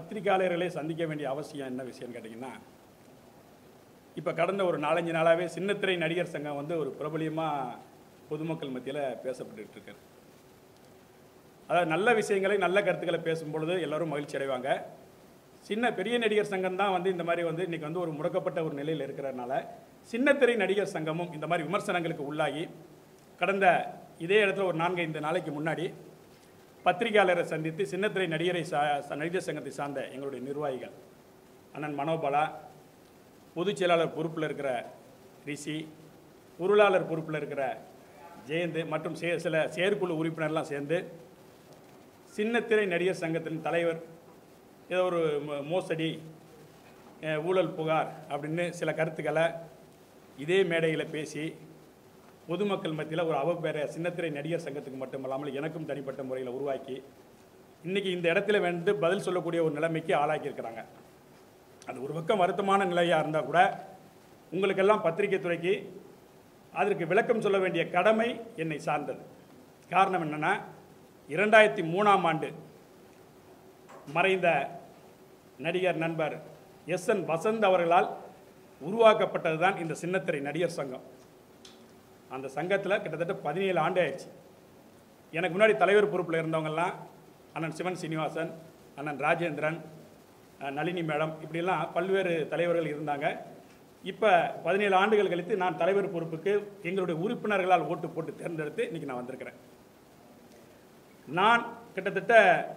பத்திரிகையாளர்களை சந்திக்க வேண்டிய அவசியம் என்ன விஷயம்னு கேட்டிங்கன்னா இப்போ கடந்த ஒரு நாலஞ்சு நாளாகவே சின்னத்திரை நடிகர் சங்கம் வந்து ஒரு பிரபலியமாக பொதுமக்கள் மத்தியில் பேசப்பட்டுட்டு இருக்கு அதாவது நல்ல விஷயங்களை நல்ல கருத்துக்களை பேசும் பொழுது எல்லாரும் மகிழ்ச்சி அடைவாங்க சின்ன பெரிய நடிகர் சங்கம் தான் வந்து இந்த மாதிரி வந்து இன்னைக்கு வந்து ஒரு முடக்கப்பட்ட ஒரு நிலையில் இருக்கிறதுனால சின்னத்திரை நடிகர் சங்கமும் இந்த மாதிரி விமர்சனங்களுக்கு உள்ளாகி கடந்த இதே இடத்துல ஒரு நான்கு ஐந்து நாளைக்கு முன்னாடி பத்திரிகையாளரை சந்தித்து சின்னத்திரை நடிகரை சா ச- நடிகர் சங்கத்தை சார்ந்த எங்களுடைய நிர்வாகிகள் அண்ணன் மனோபாலா பொதுச் செயலாளர் பொறுப்பில் இருக்கிற ரிஷி பொருளாளர் பொறுப்பில் இருக்கிற ஜெயந்த் மற்றும் சே சில செயற்குழு உறுப்பினர்லாம் சேர்ந்து சின்னத்திரை நடிகர் சங்கத்தின் தலைவர் ஏதோ ஒரு மோ- மோசடி அஹ், ஊழல் புகார் அப்படின்னு சில கருத்துக்களை இதே மேடையில் பேசி பொதுமக்கள் மத்தியில் ஒரு அவப்பேரை சின்னத்திரை நடிகர் சங்கத்துக்கு மட்டுமல்லாமல் எனக்கும் தனிப்பட்ட முறையில் உருவாக்கி இன்றைக்கி இந்த இடத்துல வந்து பதில் சொல்லக்கூடிய ஒரு நிலைமைக்கு ஆளாக்கியிருக்கிறாங்க அது ஒரு பக்கம் வருத்தமான நிலையாக இருந்தால் கூட உங்களுக்கெல்லாம் பத்திரிகை துறைக்கு அதற்கு விளக்கம் சொல்ல வேண்டிய கடமை என்னை சார்ந்தது காரணம் என்னென்னா இரண்டாயிரத்தி மூணாம் ஆண்டு மறைந்த நடிகர் நண்பர் எஸ் என் வசந்த் அவர்களால் உருவாக்கப்பட்டது தான் இந்த சின்னத்திரை நடிகர் சங்கம் அந்த சங்கத்தில் கிட்டத்தட்ட பதினேழு ஆண்டு ஆயிடுச்சு எனக்கு முன்னாடி தலைவர் பொறுப்பில் இருந்தவங்கெல்லாம் அண்ணன் சிவன் சீனிவாசன் அண்ணன் ராஜேந்திரன் அஹ், நளினி மேடம் இப்படிலாம் பல்வேறு தலைவர்கள் இருந்தாங்க இப்போ பதினேழு ஆண்டுகள் கழித்து நான் தலைவர் பொறுப்புக்கு எங்களுடைய உறுப்பினர்களால் ஓட்டு போட்டு தேர்ந்தெடுத்து இன்னைக்கு நான் வந்திருக்கிறேன் நான் கிட்டத்தட்ட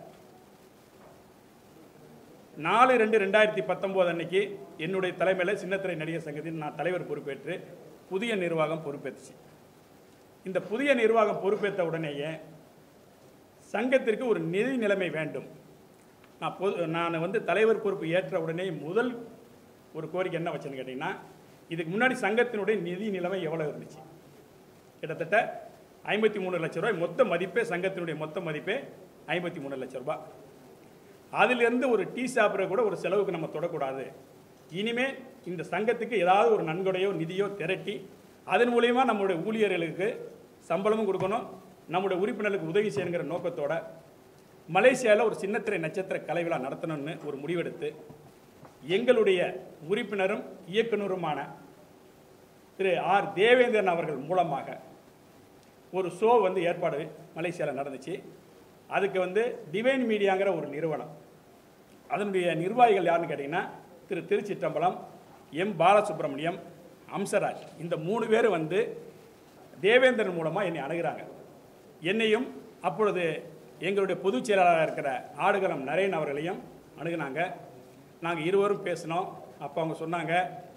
நாலு ரெண்டு ரெண்டாயிரத்தி பத்தொம்போது அன்னைக்கு என்னுடைய தலைமையில் சின்னத்திரை நடிகர் சங்கத்தின் நான் தலைவர் பொறுப்பேற்று புதிய நிர்வாகம் பொறுப்பேற்றுச்சு இந்த புதிய நிர்வாகம் பொறுப்பேற்ற உடனேயே சங்கத்திற்கு ஒரு நிதி நிலைமை வேண்டும் நான் பொது நான் வந்து தலைவர் பொறுப்பு ஏற்ற உடனே முதல் ஒரு கோரிக்கை என்ன வச்சேன்னு கேட்டிங்கன்னா இதுக்கு முன்னாடி சங்கத்தினுடைய நிதி நிலைமை எவ்வளோ இருந்துச்சு கிட்டத்தட்ட ஐம்பத்தி மூணு லட்ச ரூபாய் மொத்த மதிப்பே சங்கத்தினுடைய மொத்த மதிப்பே ஐம்பத்தி மூணு லட்ச ரூபாய் அதிலிருந்து ஒரு டீ சாப்பிட்ற கூட ஒரு செலவுக்கு நம்ம தொடக்கூடாது இனிமே இந்த சங்கத்துக்கு ஏதாவது ஒரு நன்கொடையோ நிதியோ திரட்டி அதன் மூலியமா நம்மளுடைய ஊழியர்களுக்கு சம்பளமும் கொடுக்கணும் நம்முடைய உறுப்பினர்களுக்கு உதவி செய்யணுங்கிற நோக்கத்தோட மலேசியாவில் ஒரு சின்னத்திரை நட்சத்திர கலை விழா நடத்தணும்னு ஒரு முடிவெடுத்து எங்களுடைய உறுப்பினரும் இயக்குனருமான திரு ஆர் தேவேந்திரன் அவர்கள் மூலமாக ஒரு ஷோ வந்து ஏற்பாடு மலேசியாவில் நடந்துச்சு அதுக்கு வந்து டிவைன் மீடியாங்கிற ஒரு நிறுவனம் அதனுடைய நிர்வாகிகள் யாருன்னு கேட்டிங்கன்னா திரு திருச்சிற்றம்பலம் எம் பாலசுப்ரமணியம் அம்சராஜ் இந்த மூணு பேர் வந்து தேவேந்திரன் மூலமாக என்னை அணுகிறாங்க என்னையும் அப்பொழுது எங்களுடைய பொதுச் செயலாளராக இருக்கிற ஆடுகளம் நரேன் அவர்களையும் அணுகுனாங்க நாங்கள் இருவரும் பேசினோம் அப்போ அவங்க சொன்னாங்க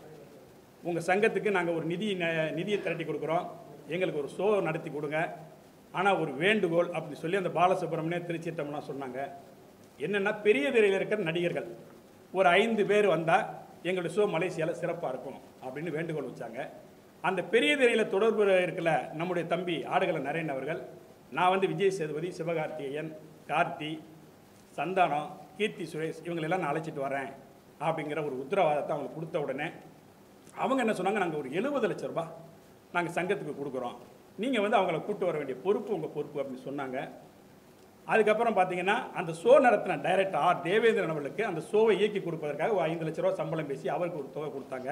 உங்கள் சங்கத்துக்கு நாங்கள் ஒரு நிதி ந- நிதியை திரட்டி கொடுக்குறோம் எங்களுக்கு ஒரு ஷோ நடத்தி கொடுங்க ஆனால் ஒரு வேண்டுகோள் அப்படி சொல்லி அந்த பாலசுப்ரமணியம் திருச்சிட்டம்லாம் சொன்னாங்க என்னென்னா பெரிய திரையில் இருக்கிற நடிகர்கள் ஒரு ஐந்து பேர் வந்தால் எங்களுடைய ஷோ மலேசியாவில் சிறப்பாக இருக்கும் அப்படின்னு வேண்டுகோள் வச்சாங்க அந்த பெரிய திரையில் தொடர்பு இருக்கிற நம்முடைய தம்பி ஆடுகள நரேன் அவர்கள் நான் வந்து விஜய் சேதுபதி சிவகார்த்திகேயன் கார்த்தி சந்தானம் கீர்த்தி சுரேஷ் இவங்களெல்லாம் நான் அழைச்சிட்டு வரேன் அப்படிங்கிற ஒரு உத்தரவாதத்தை அவங்களுக்கு கொடுத்த உடனே அவங்க என்ன சொன்னாங்க நாங்கள் ஒரு எழுபது லட்ச ரூபாய் நாங்கள் சங்கத்துக்கு கொடுக்குறோம் நீங்கள் வந்து அவங்கள கூட்டு வர வேண்டிய பொறுப்பு உங்கள் பொறுப்பு அப்படின்னு சொன்னாங்க அதுக்கப்புறம் பார்த்தீங்கன்னா அந்த ஷோ நடத்தின டைரக்டர் ஆர் தேவேந்திரன் அவர்களுக்கு அந்த ஷோவை இயக்கி கொடுப்பதற்காக ஒரு ஐந்து லட்ச ரூபா சம்பளம் பேசி அவருக்கு ஒரு தொகை கொடுத்தாங்க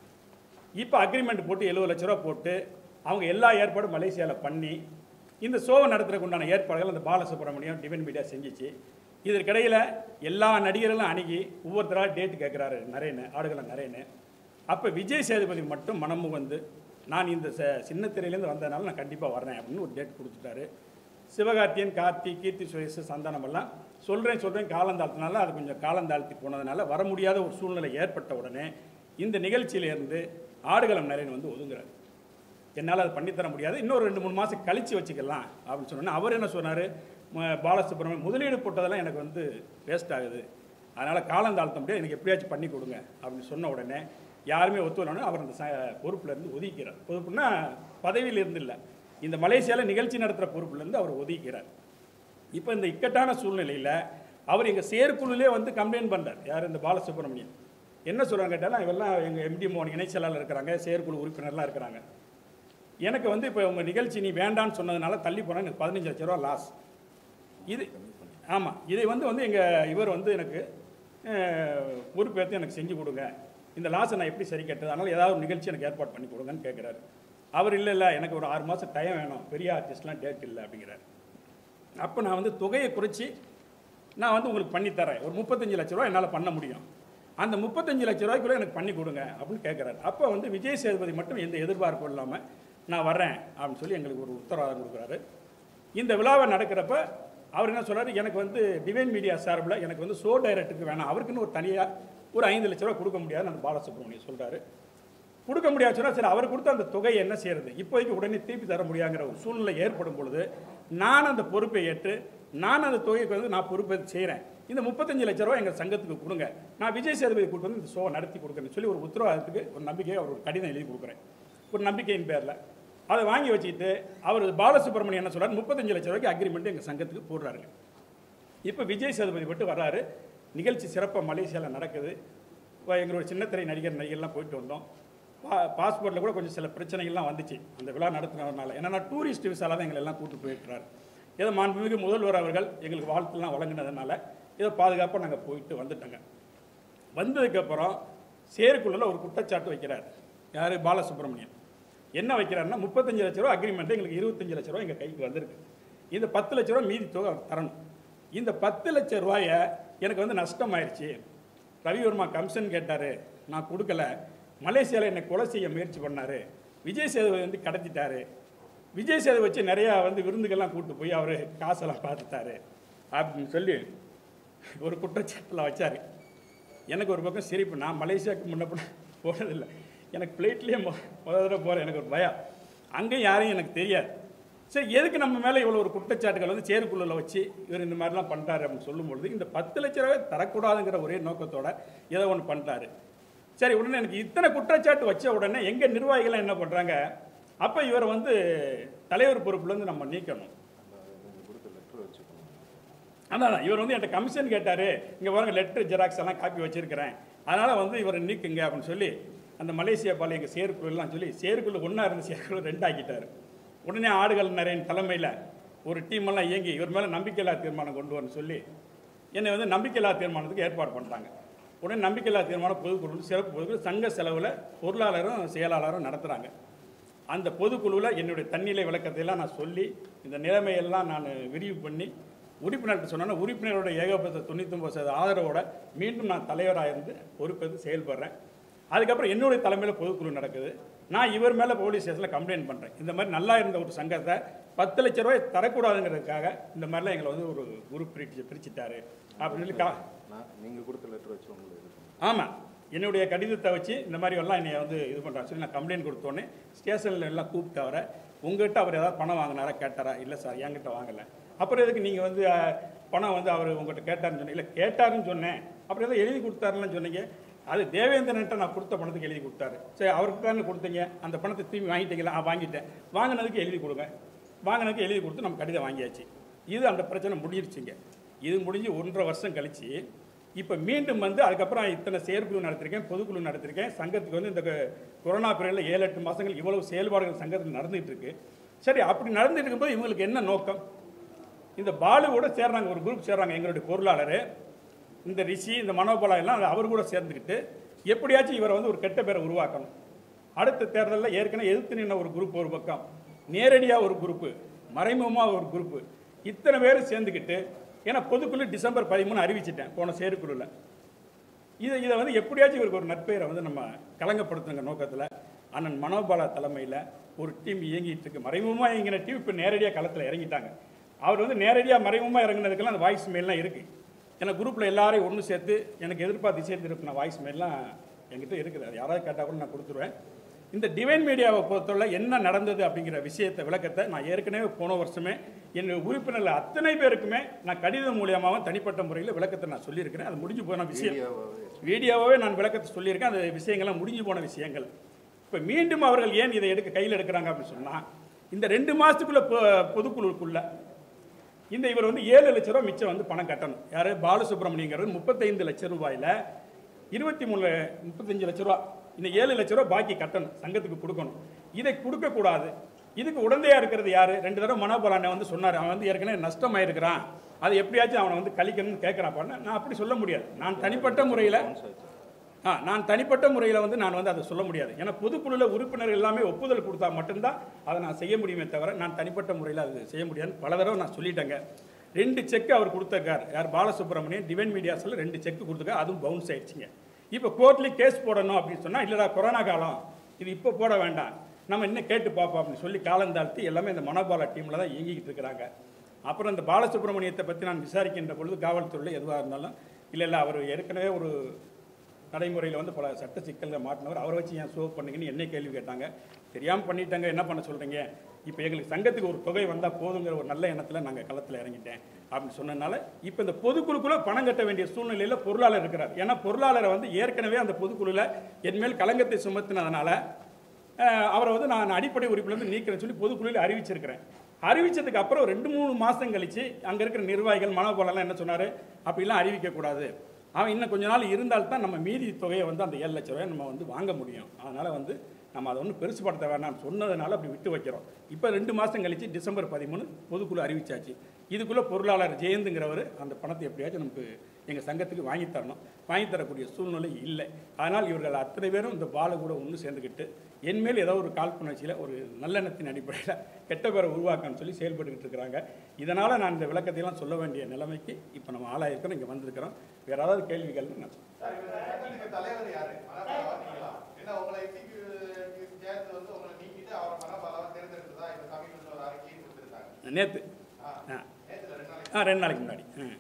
இப்போ அக்ரிமெண்ட் போட்டு எழுபது லட்ச ரூபா போட்டு அவங்க எல்லா ஏற்பாடும் மலேசியாவில் பண்ணி இந்த ஷோவை நடத்துறதுக்கு உண்டான ஏற்பாடுகள் அந்த பாலசுப்ரமணியம் டிவன் மீடியா செஞ்சிச்சு இதற்கிடையில் எல்லா நடிகர்களும் அணுகி ஒவ்வொருத்தராக டேட் கேட்குறாரு நரேனு ஆடுகள நரேனு அப்போ விஜய் சேதுபதி மட்டும் மனமு வந்து நான் இந்த ச- சின்ன திரையிலேருந்து வந்ததுனால நான் கண்டிப்பாக வரேன் அப்படின்னு ஒரு டேட் கொடுத்துட்டாரு சிவகார்த்தியன் கார்த்தி கீர்த்தி சுரேஷ் சந்தானம் எல்லாம் சொல்கிறேன் சொல்கிறேன் காலந்தாழ்த்தினால அது கொஞ்சம் காலந்தாழ்த்தி போனதுனால வர முடியாத ஒரு சூழ்நிலை ஏற்பட்ட உடனே இந்த நிகழ்ச்சியிலேருந்து ஆடுகளம் நரேன் வந்து ஒதுங்குறாரு என்னால் அதை பண்ணித்தர முடியாது இன்னொரு ரெண்டு மூணு மாதம் கழித்து வச்சுக்கலாம் அப்படின்னு சொன்னோன்னே அவர் என்ன சொன்னார் பாலசுப்ரமணியம் முதலீடு போட்டதெல்லாம் எனக்கு வந்து வேஸ்ட் ஆகுது அதனால் காலம் தாழ்த்த முடியாது எனக்கு எப்படியாச்சும் பண்ணி கொடுங்க அப்படின்னு சொன்ன உடனே யாருமே ஒத்துவலன்னு அவர் அந்த ச- பொறுப்புல இருந்து ஒதுக்கிறார் பொறுப்புனா பதவியில் இருந்து இல்லை இந்த மலேசியாவில் நிகழ்ச்சி நடத்துகிற பொறுப்புலேருந்து அவர் ஒதுக்கிறார் இப்போ இந்த இக்கட்டான சூழ்நிலையில் அவர் எங்கள் செயற்குழுலே வந்து கம்ப்ளைண்ட் பண்ணுறார் யார் இந்த பாலசுப்ரமணியன் என்ன சொல்கிறாங்க கேட்டாலும் இவெல்லாம் எங்கள் எம்டி மோகன் இணைச் செயலாளர் இருக்கிறாங்க செயற்குழு உறுப்பினர்லாம் இருக்கிறாங்க எனக்கு வந்து இப்போ உங்கள் நிகழ்ச்சி நீ வேண்டான்னு சொன்னதுனால தள்ளி போனால் எனக்கு பதினஞ்சு லட்ச ரூபா லாஸ் இது ஆமாம் இதை வந்து வந்து எங்கள் இவர் வந்து எனக்கு அஹ், பொறுப்பேற்று எனக்கு செஞ்சு கொடுங்க இந்த லாஸை நான் எப்படி சரி கட்டுறது அதனால் ஏதாவது ஒரு நிகழ்ச்சி எனக்கு ஏற்பாடு பண்ணி கொடுங்கன்னு கேட்குறாரு அவர் இல்லை இல்லை எனக்கு ஒரு ஆறு மாதம் டைம் வேணும் பெரிய ஆர்டிஸ்ட்லாம் டேட் இல்லை அப்படிங்கிறாரு அப்போ நான் வந்து தொகையை குறைச்சி நான் வந்து உங்களுக்கு பண்ணி தரேன் ஒரு முப்பத்தஞ்சு லட்ச ரூபா என்னால் பண்ண முடியும் அந்த முப்பத்தஞ்சு லட்ச ரூபாய்க்குள்ள எனக்கு பண்ணி கொடுங்க அப்படின்னு கேட்குறாரு அப்போ வந்து விஜய் சேதுபதி மட்டும் எந்த எதிர்பார்ப்பும் இல்லாமல் நான் வர்றேன் அப்படின்னு சொல்லி எங்களுக்கு ஒரு உத்தரவாதம் கொடுக்குறாரு இந்த விழாவை நடக்கிறப்ப அவர் என்ன சொல்றாரு எனக்கு வந்து டிவைன் மீடியா சார்பில் எனக்கு வந்து ஷோ டைரக்டருக்கு வேணாம் அவருக்குன்னு ஒரு தனியாக ஒரு ஐந்து லட்ச ரூபா கொடுக்க முடியாதுன்னு அந்த பாலசுப்ரமணியம் சொல்கிறாரு கொடுக்க முடியாது சொன்னா சரி அவர் கொடுத்த அந்த தொகையை என்ன செய்யறது இப்போதைக்கு உடனே திருப்பி தர முடியாங்கிற ஒரு சூழ்நிலை ஏற்படும் பொழுது நான் அந்த பொறுப்பை ஏற்று நான் அந்த தொகைக்கு வந்து நான் பொறுப்பை செய்கிறேன் இந்த முப்பத்தஞ்சு லட்ச ரூபா எங்கள் சங்கத்துக்கு கொடுங்க நான் விஜய் சேதுபதி கூட்டு வந்து இந்த ஷோவை நடத்தி கொடுக்குறேன்னு சொல்லி ஒரு உத்தரவாதத்துக்கு ஒரு நம்பிக்கையை அவர் ஒரு கடிதம் எழுதி கொடுக்குறேன் ஒரு நம்பிக்கையின் பேரில் அதை வாங்கி வச்சுக்கிட்டு அவர் பாலசுப்ரமணியம் என்ன சொல்றாரு முப்பத்தஞ்சு லட்ச ரூபாய்க்கு அக்ரிமெண்ட் எங்கள் சங்கத்துக்கு போடுறாருங்க இப்போ விஜய் சேதுபதி மட்டும் வர்றாரு நிகழ்ச்சி சிறப்பாக மலேசியாவில் நடக்குது இப்போ எங்களோட சின்னத்திரை நடிகர் நடிகர்லாம் போயிட்டு வந்தோம் பா பாஸ்போர்ட்டில் கூட கொஞ்சம் சில பிரச்சனைகள்லாம் வந்துச்சு அந்த விழா நடத்துனதுனால என்னன்னா டூரிஸ்ட் விசால தான் எங்களை எல்லாம் கூட்டு போயிருக்கிறார் ஏதோ மாண்புமிகு முதல்வர் அவர்கள் எங்களுக்கு வாழ்த்துலாம் வழங்கினதுனால ஏதோ பாதுகாப்பாக நாங்கள் போயிட்டு வந்துட்டோங்க வந்ததுக்கப்புறம் சேருக்குள்ள ஒரு குற்றச்சாட்டு வைக்கிறார் யார் பாலசுப்ரமணியன் என்ன வைக்கிறாருன்னா முப்பத்தஞ்சு லட்ச ரூபா அக்ரிமெண்ட் எங்களுக்கு இருபத்தஞ்சு லட்ச ரூபா எங்கள் கைக்கு வந்திருக்கு இந்த பத்து லட்ச ரூபா மீதி தொகை அவர் தரணும் இந்த பத்து லட்ச ரூபாயை எனக்கு வந்து நஷ்டம் ஆயிடுச்சு ரவிவர்மா கமிஷன் கேட்டார் நான் கொடுக்கல மலேசியாவில் என்னை கொலை செய்ய முயற்சி பண்ணார் விஜய் சேதுபதி வந்து கடத்திட்டாரு விஜய் சேதுபதி வச்சு நிறையா வந்து விருந்துக்கெல்லாம் கூப்பிட்டு போய் அவர் காசெல்லாம் பார்த்துட்டாரு அப்படின்னு சொல்லி ஒரு குற்றச்சாட்டில் வச்சார் எனக்கு ஒரு பக்கம் சிரிப்பு நான் மலேசியாவுக்கு முன்ன பின்ன போனதில்லை எனக்கு ஃப்ளைட்லேயே மொ முதல் தடவை போகிறேன் எனக்கு ஒரு பயம் அங்கேயும் யாரையும் எனக்கு தெரியாது சரி எதுக்கு நம்ம மேலே இவ்வளோ ஒரு குற்றச்சாட்டுகள் வந்து சேருக்குள்ள வச்சு இவர் இந்த மாதிரிலாம் பண்ணுறாரு அப்படின்னு சொல்லும்பொழுது இந்த பத்து லட்ச ரூபாய் தரக்கூடாதுங்கிற ஒரே நோக்கத்தோட ஏதோ ஒன்று பண்ணுறாரு சரி உடனே எனக்கு இத்தனை குற்றச்சாட்டு வச்ச உடனே எங்கள் நிர்வாகிகள்லாம் என்ன பண்ணுறாங்க அப்போ இவரை வந்து தலைவர் பொறுப்புலேருந்து நம்ம நீக்கணும் அதான் அதான். இவர் வந்து என்கிட்ட கமிஷன் கேட்டார் இங்கே பாருங்க லெட்டர் ஜெராக்ஸ் எல்லாம் காப்பி வச்சிருக்கிறேன் அதனால் வந்து இவரை நீக்குங்க அப்படின்னு சொல்லி அந்த மலேசியா பால் எங்கள் சேர்க்குள்ளெல்லாம் சொல்லி சேர்க்குள்ள ஒன்றா இருந்த சேர்க்குள்ள ரெண்டாக்கிட்டார் உடனே ஆடுகள் நிறைய தலைமையில் ஒரு டீம் எல்லாம் இயங்கி இவர் மேலே நம்பிக்கையில்லா தீர்மானம் கொண்டு வரணும்னு சொல்லி என்னை வந்து நம்பிக்கையில்லா தீர்மானத்துக்கு ஏற்பாடு பண்ணுறாங்க உடனே நம்பிக்கையில்லா தீர்மானம் பொதுக்குழு சிறப்பு பொதுக்குழு சங்க செலவில் பொருளாளரும் செயலாளரும் நடத்துகிறாங்க அந்த பொதுக்குழுவில் என்னுடைய தன்னிலை விளக்கத்தை எல்லாம் நான் சொல்லி இந்த நிலைமையெல்லாம் நான் விரிவு பண்ணி உறுப்பினர்கிட்ட சொன்னேன்னா உறுப்பினரோட ஏகபட்ச தொண்ணூத்தொம்பது சதவீத ஆதரவோட மீண்டும் நான் தலைவராக இருந்து பொறுப்பேற்று செயல்படுறேன் அதுக்கப்புறம் என்னுடைய தலைமையில் பொதுக்குழு நடக்குது நான் இவர் மேலே போலீஸ் ஸ்டேஷனில் கம்ப்ளைண்ட் பண்ணுறேன் இந்த மாதிரி நல்லா இருந்த ஒரு சங்கத்தை பத்து லட்ச ரூபாய் தரக்கூடாதுங்கிறதுக்காக இந்த மாதிரிலாம் எங்களை வந்து ஒரு குரூப் பிரிச்சு பிரிச்சுட்டாரு அப்படின்னு சொல்லி கா நான் நீங்கள் கொடுத்த லெட்டர் வச்சு உங்களுக்கு இது பண்ணேன். ஆமாம் என்னுடைய கடிதத்தை வச்சு இந்த மாதிரி எல்லாம் என்னை வந்து இது பண்ணுறாங்க சொல்லி நான் கம்ப்ளைண்ட் கொடுத்தோன்னே ஸ்டேஷனில் எல்லாம் கூப்பிட்டு அவரை உங்ககிட்ட அவர் ஏதாவது பணம் வாங்கினாரா கேட்டாரா இல்லை சார் என்கிட்ட வாங்கலை அப்புறம் எதுக்கு நீங்கள் வந்து அஹ், பணம் வந்து அவர் உங்கள்கிட்ட கேட்டாருன்னு சொன்னீங்க இல்லை கேட்டாருன்னு சொன்னேன் அப்புறம் ஏதோ எழுதி கொடுத்தாருன்னு சொன்னீங்க அது தேவேந்திரன்ட்ட நான் கொடுத்த பணத்துக்கு எழுதி கொடுத்தாரு சரி அவருக்கு தானே கொடுத்தீங்க அந்த பணத்தை திரும்பி வாங்கிட்டீங்களா ஆ வாங்கிட்டேன் வாங்கினதுக்கு எழுதி கொடுங்க வாங்கினதுக்கு எழுதி கொடுத்து நம்ம கடிதம் வாங்கியாச்சு இது அந்த பிரச்சனை முடிஞ்சிருச்சுங்க இது முடிஞ்சு ஒன்றரை வருஷம் கழிச்சு இப்போ மீண்டும் வந்து அதுக்கப்புறம் இத்தனை செயற்குழு நடத்திருக்கேன் பொதுக்குழு நடத்திருக்கேன் சங்கத்துக்கு வந்து இந்த கொ- கொரோனா பீரியடில் ஏழு எட்டு மாதங்கள் இவ்வளவு செயல்பாடுகள் சங்கத்தில் நடந்துகிட்டு இருக்கு சரி அப்படி நடந்துட்டு இருக்கும்போது இவங்களுக்கு என்ன நோக்கம் இந்த பாலுவோட சேர்றாங்க ஒரு குரூப் சேர்றாங்க எங்களுடைய பொருளாளர் இந்த ரிஷி இந்த மனோபலா எல்லாம் அவர் கூட சேர்ந்துக்கிட்டு எப்படியாச்சும் இவரை வந்து ஒரு கெட்ட பேரை உருவாக்கணும் அடுத்த தேர்தலில் ஏற்கனவே எதிர்த்து நின்ன ஒரு குரூப் ஒரு பக்கம் நேரடியாக ஒரு குரூப்பு மறைமுகமாக ஒரு குரூப்பு இத்தனை பேரும் சேர்ந்துக்கிட்டு ஏன்னா பொதுக்குழு டிசம்பர் பதிமூணு அறிவிச்சிட்டேன் போன செயற்குழுவில் இதை இதை வந்து எப்படியாச்சும் இவருக்கு ஒரு நட்பெயரை வந்து நம்ம கலங்கப்படுத்துங்க நோக்கத்தில் அண்ணன் மனோபாலா தலைமையில் ஒரு டீம் இயங்கிட்டு இருக்கு மறைமுகமாக இயங்கின டீம் இப்போ நேரடியாக களத்தில் இறங்கிட்டாங்க அவர் வந்து நேரடியாக மறைமுகமாக இறங்குனதுக்கெல்லாம் அந்த வாய்ஸ் மெயிலாம் இருக்குது ஏன்னா குரூப்பில் எல்லாரையும் ஒன்று சேர்த்து எனக்கு எதிர்பார்த்து திசை திருப்பின வாய்ஸ் மெயிலாம் என்கிட்ட இருக்குது அது யாராவது கேட்டால் கூட நான் கொடுத்துருவேன் இந்த டிவைன் மீடியாவை பொறுத்தவரை என்ன நடந்தது அப்படிங்கிற விஷயத்தை விளக்கத்தை நான் ஏற்கனவே போன வருஷமே என்னுடைய உறுப்பினர்கள் அத்தனை பேருக்குமே நான் கடிதம் மூலியமாகவும் தனிப்பட்ட முறையில் விளக்கத்தை நான் சொல்லியிருக்கிறேன் அது முடிஞ்சு போன விஷயம் வீடியோவாகவே வீடியோவாகவே நான் விளக்கத்தை சொல்லியிருக்கேன் அந்த விஷயங்கள்லாம் முடிஞ்சு போன விஷயங்கள் இப்போ மீண்டும் அவர்கள் ஏன் இதை எடுக்க கையில் எடுக்கிறாங்க அப்படின்னு சொன்னால் இந்த ரெண்டு மாதத்துக்குள்ள பொதுக்குழுக்குள்ள இந்த இவர் வந்து ஏழு லட்ச ரூபா மிச்சம் வந்து பணம் கட்டணும் யார் பாலசுப்ரமணியங்கிறது முப்பத்தைந்து லட்சம் ரூபாயில் இருபத்தி மூணு முப்பத்தஞ்சு லட்ச ரூபா இந்த ஏழு லட்ச ரூபா பாக்கி கட்டணும் சங்கத்துக்கு கொடுக்கணும் இதை கொடுக்கக்கூடாது இதுக்கு உடந்தையா இருக்கிறது யாரு ரெண்டு தடவை மனோபலான வந்து சொன்னார் அவன் வந்து ஏற்கனவே நஷ்டமாயிருக்கிறான் அது எப்படியாச்சும் அவனை வந்து கழிக்கணும்னு கேட்குறான் நான் அப்படி சொல்ல முடியாது நான் தனிப்பட்ட முறையில் ஆ நான் தனிப்பட்ட முறையில் வந்து நான் வந்து அதை சொல்ல முடியாது ஏன்னா பொதுக்குழுவில் உறுப்பினர்கள் எல்லாமே ஒப்புதல் கொடுத்தா மட்டும்தான் அதை நான் செய்ய முடியுமே தவிர நான் தனிப்பட்ட முறையில் அது செய்ய முடியாதுன்னு பல தடவை நான் சொல்லிட்டேங்க ரெண்டு செக் அவர் கொடுத்துருக்கார் யார் பாலசுப்ரமணியன் டிவைன் மீடியாஸில் ரெண்டு செக் கொடுத்துருக்காரு அதுவும் பவுன்ஸ் ஆயிடுச்சுங்க இப்போ கோர்ட்லேயும் கேஸ் போடணும் அப்படின்னு சொன்னால் இல்லைடா கொரோனா காலம் இது இப்போ போட வேண்டாம் நம்ம இன்னும் கேட்டு பார்ப்போம் அப்படின்னு சொல்லி காலம் தாழ்த்தி எல்லாமே இந்த மனோபாலா டீமில் தான் இயங்கிக்கிட்டு இருக்கிறாங்க அப்புறம் இந்த பாலசுப்ரமணியத்தை பற்றி நான் விசாரிக்கின்ற பொழுது காவல்துறையில் எதுவாக இருந்தாலும் இல்லை இல்லை அவர் ஏற்கனவே ஒரு நடைமுறையில் வந்து பல சட்ட சிக்கல்கள் மாட்டினவர் அவரை வச்சு ஏன் சோ பண்ணீங்கன்னு என்ன கேள்வி கேட்டாங்க தெரியாமல் பண்ணிட்டாங்க என்ன பண்ண சொல்கிறீங்க இப்போ எங்களுக்கு சங்கத்துக்கு ஒரு தொகை வந்தால் போதுங்கிற ஒரு நல்ல எண்ணத்தில் நாங்கள் களத்தில் இறங்கிட்டேன் அப்படின்னு சொன்னதுனால இப்போ இந்த பொதுக்குழுக்குள்ள பணம் கட்ட வேண்டிய சூழ்நிலையில் பொருளாளர் இருக்கிறார் ஏன்னா பொருளாளரை வந்து ஏற்கனவே அந்த பொதுக்குழுவில் என்மேல் களங்கத்தை சுமத்தினதுனால அஹ், அவரை வந்து நான் அடிப்படை உறுப்பிலிருந்து நீக்கிறேன்னு சொல்லி பொதுக்குழுவில் அறிவிச்சிருக்கிறேன் அறிவிச்சதுக்கு அப்புறம் ரெண்டு மூணு மாதம் கழிச்சு அங்கே இருக்கிற நிர்வாகிகள் மனோபலம் என்ன சொன்னார் அப்படிலாம் அறிவிக்கக்கூடாது அவன் இன்னும் கொஞ்ச நாள் இருந்தால்தான் நம்ம மீதி தொகையை வந்து அந்த ஏழு லட்ச ரூபாயை நம்ம வந்து வாங்க முடியும் அதனால் வந்து நம்ம அதை ஒன்றும் பெருசுப்படுத்த வேண்டாம்னு சொன்னதுனால அப்படி விட்டு வைக்கிறோம் இப்போ ரெண்டு மாதம் கழிச்சு டிசம்பர் பதிமூணு பொதுக்குழு அறிவிச்சாச்சு இதுக்குள்ளே பொருளாளர் ஜெயந்துங்கிறவர் அந்த பணத்தை எப்படியாச்சும் நமக்கு எங்கள் சங்கத்துக்கு வாங்கி தரணும் வாங்கி தரக்கூடிய சூழ்நிலை இல்லை அதனால் இவர்கள் அத்தனை பேரும் இந்த பாலை கூட ஒன்று சேர்ந்துக்கிட்டு என்மேல் ஏதோ ஒரு காழ்ப்புணர்ச்சியில் ஒரு நல்லெண்ணத்தின் அடிப்படையில் கெட்ட பேரை உருவாக்கணும்னு சொல்லி செயல்பட்டுக்கிட்டு இருக்கிறாங்க இதனால் நான் இந்த விளக்கத்தையெல்லாம் சொல்ல வேண்டிய நிலைமைக்கு இப்போ நம்ம ஆளாயிருக்கிறோம் இங்கே வந்திருக்கிறோம் வேறு ஏதாவது கேள்விகள் நான் சார், இவர் சங்கத்துக்கு தலைவர் யாரு? மனோபாலா நீங்களா? என்ன உங்களை executive சேர்த்து வந்து உங்களை நீக்கிட்டு அவரை மனோபாலாவை தேர்ந்தெடுத்ததா இந்த சமீபத்துல ஒரு அறிக்கையை கொடுத்திருக்காங்க. நேற்று ஆ, ஆ நேத்துல ரெண்டு நாளைக்கு. ஆ ரெண்டு நாளைக்கு முன்னாடி ம்.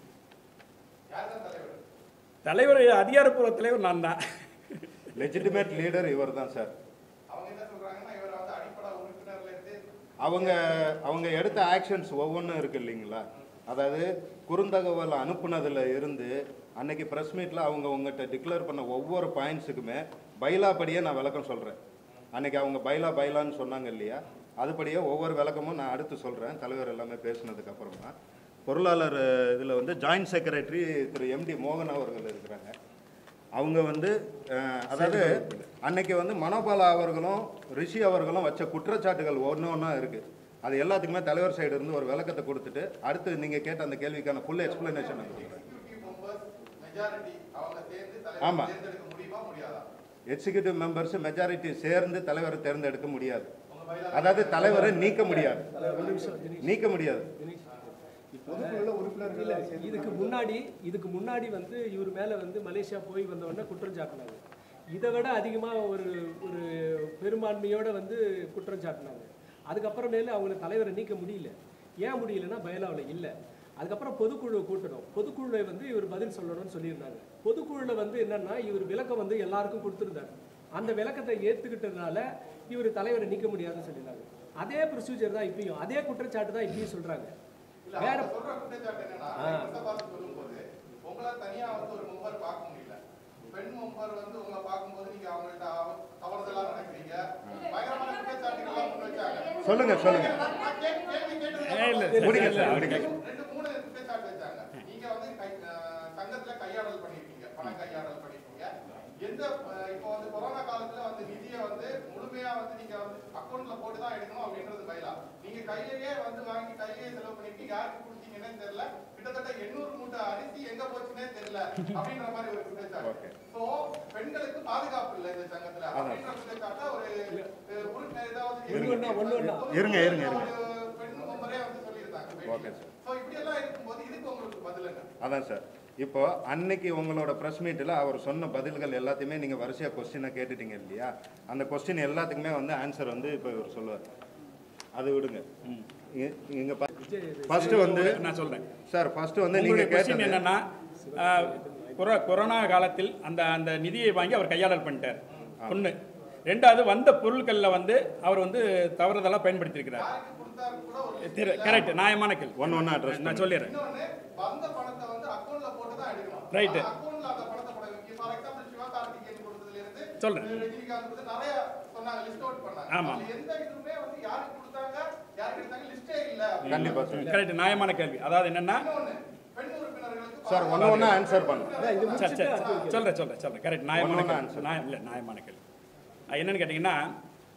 யார்தான் தலைவர்? தலைவர் அதிகாரப்பூர்வ தலைவர் நான் தான் லெஜிட்டிமேட் லீடர் இவர் தான் சார் அவங்க என்ன சொல்றாங்கன்னா, இவரை வந்து அடிப்படை உறுப்பினர்ல இருந்து அவங்க அவங்க எடுத்த ஆக்ஷன்ஸ் ஒவ்வொன்றும் இருக்கு இல்லைங்களா அதாவது குறுந்தகவல் அனுப்புனதுல இருந்து அன்னைக்கு ப்ரெஸ் மீட்டில் அவங்க உங்ககிட்ட டிக்ளேர் பண்ண ஒவ்வொரு பாயிண்ட்ஸுக்குமே பைலா படியே நான் விளக்கம் சொல்கிறேன் அன்னைக்கு அவங்க பைலா பைலான்னு சொன்னாங்க இல்லையா அதுபடியே ஒவ்வொரு விளக்கமும் நான் அடுத்து சொல்கிறேன் தலைவர் எல்லாமே பேசினதுக்கு அப்புறமா பொருளாளர் இதில் வந்து ஜாயிண்ட் செக்ரட்டரி திரு எம்டி மோகன் அவர்கள் இருக்கிறாங்க அவங்க வந்து அஹ், அதாவது அன்னைக்கு வந்து மனோபாலா அவர்களும் ரிஷி அவர்களும் வச்ச குற்றச்சாட்டுகள் ஒன்று ஒன்றா இருக்கு அது எல்லாத்துக்குமே தலைவர் சைடு இருந்து ஒரு விளக்கத்தை கொடுத்துட்டு அடுத்து நீங்க கேட்ட அந்த கேள்விக்கான full explanation executive members majority அவங்க சேர்ந்து ஆமா. தலைவர் தேர்ந்தெடுக்க முடியுமா முடியாதா எக்ஸிகியூட்டிவ் மெம்பர்ஸ் மெஜாரிட்டி சேர்ந்து தலைவரை தேர்ந்தெடுக்க முடியாது உங்க பைலா அதாவது தலைவரை நீக்க முடியாது நீக்க முடியாது பொதுக்குழுல உறுப்பினர்கள் இல்ல இதுக்கு முன்னாடி இதுக்கு முன்னாடி வந்து இவர் மேல வந்து மலேசியா போய் வந்த உடனே குற்றம் சாட்டினாங்க இதை விட அதிகமா ஒரு ஒரு பெரும்பான்மையோட வந்து குற்றம் சாட்டினாங்க அதுக்கப்புறமேல அவங்கள தலைவரை நீக்க முடியல ஏன் முடியலன்னா பயலாவில் இல்லை அதுக்கப்புறம் பொதுக்குழு கூட்டணும் பொதுக்குழுவை வந்து இவர் பதில் சொல்லணும்னு சொல்லியிருந்தாங்க பொதுக்குழுல வந்து என்னன்னா இவர் விளக்கம் வந்து எல்லாருக்கும் கொடுத்துருந்தாரு அந்த விளக்கத்தை ஏத்துக்கிட்டதுனால இவர் தலைவரை நீக்க முடியாதுன்னு சொல்லியிருந்தாங்க அதே ப்ரொசீஜர் தான் இப்பயும் அதே குற்றச்சாட்டு தான் இப்பயும் சொல்றாங்க இல்ல வேற அவங்க சொல்ற குற்றச்சாட்டு என்னன்னா கிறிஸ்தபாஸ் சொல்லும்போது உங்களை தனியா வந்து ஒரு மெம்பர் பார்க்க முடியல பெண் மெம்பர் வந்து உங்களை பார்க்கும்போது நீங்க அவங்கள்ட்ட அவ- தவறுதலா நடக்கிறீங்க பயங்கரமான குற்றச்சாட்டுகள் எல்லாம் முன் வச்சாங்க சொல்லுங்க சொல்லுங்க நான் கே- கேள்வி கேட்டதுக்கு ஏ, இல்ல, அப்புறம் முடிங்க சார், இல்ல, முடிங்க. ரெண்டு மூணு குற்றச்சாட்டு வச்சாங்க நீங்க வந்து கை- அஹ், சங்கத்துல கையாடல் பண்ணிருக்கீங்க பண கையாடல் பண்ணிருக்கீங்க எந்த அஹ், இப்போ வந்து கொரோனா காலத்துல வந்து நிதியை வந்து முழுமையா வந்து நீங்க வந்து அக்கௌண்ட்ல போட்டு தான் எடுக்கணும் அப்படின்றது பயிலா நீங்க கையிலேயே வந்து வாங்கி கையிலேயே செலவு பண்ணிருக்கீங்க யாருக்கு கொடுத்தீங்கன்னே தெரியல கிட்டத்தட்ட எண்ணூறு மூட்டை அரிசி எங்க போச்சுன்னே தெரியல அப்படின்ற மாதிரி ஒரு குற்றச்சாட்டு Okay. சோ பெண்களுக்கு பாதுகாப்பு இல்லை இந்த சங்கத்துல அப்படின்ற குற்றச்சாட்டா ஒரு அஹ், உறுப்பினர் ஏதாவது ஒண்ணு ஒண்ணா, ஒண்ணு ஒண்ணா. இருங்க, இருங்க, இருங்க. ஒரு பெண் மெம்பரே வந்து சொல்லியிருந்தாங்க Okay, sir. சோ இப்படி எல்லாம் இருக்கும்போது இதுக்கு உங்களுக்கு பதில் என்ன அதான் சார் இப்போ அன்னைக்கு உங்களோட ப்ரெஸ் மீட்டில் அவர் சொன்ன பதில்கள் எல்லாத்தையுமே நீங்கள் வரிசையாக கொஸ்டினை கேட்டுட்டீங்க இல்லையா அந்த கொஸ்டின் எல்லாத்துக்குமே வந்து ஆன்சர் வந்து இப்போ இவர் சொல்லுவார் அது விடுங்க இ- இங்க ஃபர்ஸ்ட் வந்து நான் சொல்றேன் சார் ஃபர்ஸ்ட் வந்து உங்களுடைய நீங்க கொஸ்டின் கேட்டது என்னன்னா ஆஹ், கொரோ- கொரோனா காலத்தில் அந்த அந்த நிதியை வாங்கி அவர் கையாடல் பண்ணிட்டார் ஒண்ணு ரெண்டாவது வந்த பொருட்களில் வந்து அவர் வந்து தவறுதலாக பயன்படுத்தியிருக்கிறார் யாருக்கு கொடுத்தாரு கூட ஒரு திரு கரெக்ட் நியாயமான கேள்வி ஒன்று ஒன்றா அட்ரஸ் நான் சொல்லிடுறேன் இன்னொன்னு வந்த பணத்தை வந்து அக்கௌண்ட்ல போட்டு தான் எடுக்கணும் Right. அக்கௌண்ட்ல அந்த பணத்தை போட ஃபார் எக்ஸாம்பிள் சிவகார்த்திகேயன் கொடுத்ததுல இருந்து சொல்றேன். ரஜினிகாந்த் கொடுத்து நிறைய சொன்னாங்க லிஸ்ட் அவுட் பண்ணாங்க ஆமா. அதுல எந்த இதுவுமே வந்து யாருக்கு கொடுத்தாங்க யாருக்கு எடுத்தாங்க லிஸ்டே இல்ல கண்டிப்பா சார் கரெக்ட் நியாயமான கேள்வி அதாவது என்னன்னா இன்னொன்னு பெண் உறுப்பினர்களுக்கு சார் ஒன்று ஒன்றா ஆன்சர் பண்ணுங்க அதான் இது சரி முடிச்சுட்டு சரி அடுத்து சொல்கிறேன் சொல்கிறேன் சொல்கிறேன் கரெக்ட் நியாயமான ஒண்ணு ஒண்ணா கேள்வி answer. நியாயம் இல்லை நியாயமான கேள்வி அது என்னன்னு கேட்டிங்கன்னா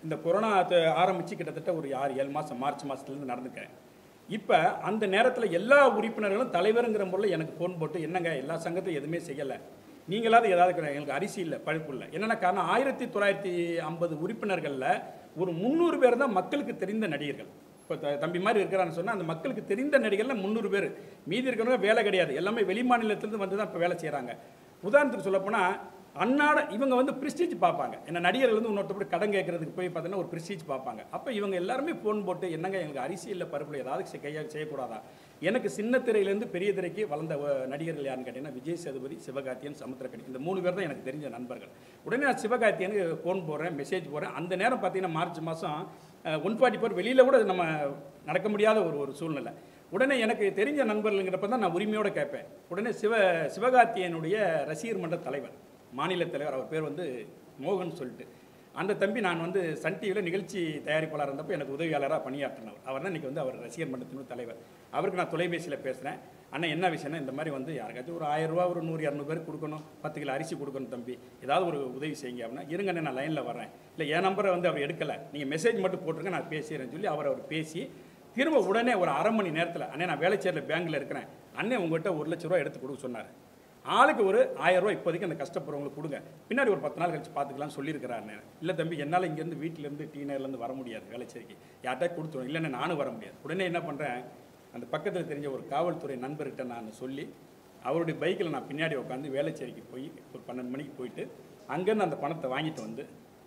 இந்த கொரோனா த- ஆரம்பிச்சு கிட்டத்தட்ட ஒரு ஆறு ஏழு மாதம் மார்ச் மாதத்துலேருந்து நடந்துக்கிறேன் இப்போ அந்த நேரத்தில் எல்லா உறுப்பினர்களும் தலைவருங்கிற முறையில் எனக்கு ஃபோன் போட்டு என்னங்க எல்லா சங்கத்தையும் எதுவுமே செய்யலை நீங்களாவது ஏதாவது கிடையாது. எங்களுக்கு அரிசி இல்லை பழுப்பு இல்லை என்னென்ன காரணம் ஆயிரத்தி தொள்ளாயிரத்தி ஐம்பது உறுப்பினர்களில் ஒரு முந்நூறு பேர் தான் மக்களுக்கு தெரிந்த நடிகர்கள் இப்போ த- தம்பி மாதிரி இருக்கிறான்னு சொன்னால் அந்த மக்களுக்கு தெரிந்த நடிகர்கள் முந்நூறு பேர் மீதி இருக்கிறவங்க வேலை கிடையாது எல்லாமே வெளி மாநிலத்திலிருந்து வந்து தான் இப்போ வேலை செய்கிறாங்க உதாரணத்துக்கு சொல்லப்போனால் அன்னாட இவங்க வந்து ப்ரிஸ்டீஜ் பார்ப்பாங்க என்ன நடிகர்கள் வந்து இன்னொருத்தப்படி கடன் கேட்கறதுக்கு போய் பார்த்தீங்கன்னா ஒரு ப்ரிஸ்டீஜ் பார்ப்பாங்க அப்போ இவங்க எல்லாருமே ஃபோன் போட்டு என்னங்க எங்களுக்கு அரிசி இல்லை பருப்பில் ஏதாவது செ- கையா செய்யக்கூடாதா எனக்கு சின்ன திரையிலேருந்து பெரிய திரைக்கு வளர்ந்த அஹ், நடிகர்கள் யாருன்னு கேட்டிங்கன்னா விஜய் சேதுபதி சிவகார்த்தியன் சமுத்திரக்கணி இந்த மூணு பேர் தான் எனக்கு தெரிஞ்ச நண்பர்கள் உடனே நான் சிவகார்த்தியனுக்கு ஃபோன் போடுறேன் மெசேஜ் போடுறேன் அந்த நேரம் பார்த்தீங்கன்னா மார்ச் மாதம் ஒன் ஃபார்ட்டி ஃபோர் வெளியில் கூட நம்ம நடக்க முடியாத ஒரு ஒரு சூழ்நிலை உடனே எனக்கு தெரிஞ்ச நண்பர்களுங்கிறப்ப தான் நான் உரிமையோடு கேட்பேன் உடனே சிவ சிவகார்த்தியனுடைய ரசிகர் மன்ற தலைவர் மாநில தலைவர் அவர் பேர் வந்து மோகன் சொல்லிட்டு அந்த தம்பி நான் வந்து சன் டிவியில் நிகழ்ச்சி தயாரிப்பாளர் இருந்தப்போ எனக்கு உதவியாளராக பணியாற்றினவர் அவர் தான் இன்றைக்கி வந்து அவர் ரசிகர் மன்றத்தின் தலைவர் அவருக்கு நான் தொலைபேசியில் பேசுகிறேன் அண்ணன் என்ன விஷயம்னா இந்த மாதிரி வந்து யாருக்காச்சும் ஒரு ஆயிரம் ரூபா ஒரு நூறு இரநூறு பேர் கொடுக்கணும் பத்து கிலோ அரிசி கொடுக்கணும் தம்பி ஏதாவது ஒரு உதவி செய்யுங்க அப்படின்னா இருங்கண்ணே நான் லைனில் வரேன் இல்லை என் நம்பரை வந்து அவர் எடுக்கலை நீங்கள் மெசேஜ் மட்டும் போட்டுருங்க நான் பேசிடுறேன்னு சொல்லி அவர் அவர் பேசி திரும்ப உடனே ஒரு அரை மணி நேரத்தில் அண்ணே நான் வேலைச்சேரில் பேங்க்கில் இருக்கிறேன் அண்ணே உங்கள்கிட்ட ஒரு லட்ச ரூபா எடுத்து கொடுக்க சொன்னார் ஆளுக்கு ஒரு ஆயிரம் ரூபாய் இப்போதைக்கு அந்த கஷ்டப்படுறவங்களுக்கு கொடுங்க பின்னாடி ஒரு பத்து நாள் கழிச்சு பார்த்துக்கலாம்னு சொல்லியிருக்கிறார் இல்லை தம்பி என்னால் இங்கேருந்து வீட்டிலேருந்து டீ நேர்லேருந்து வர முடியாது வேலைச்சேரிக்கு யார்கிட்ட கொடுத்துரும் இல்லைண்ணே நானும் வர முடியாது உடனே என்ன பண்ணுறேன் அந்த பக்கத்தில் தெரிஞ்ச ஒரு காவல்துறை நண்பர்கிட்ட நான் சொல்லி அவருடைய பைக்கில் நான் பின்னாடி உட்காந்து வேலைச்சேரிக்கு போய் ஒரு பன்னெண்டு மணிக்கு போயிட்டு அங்கேருந்து அந்த பணத்தை வாங்கிட்டு வந்து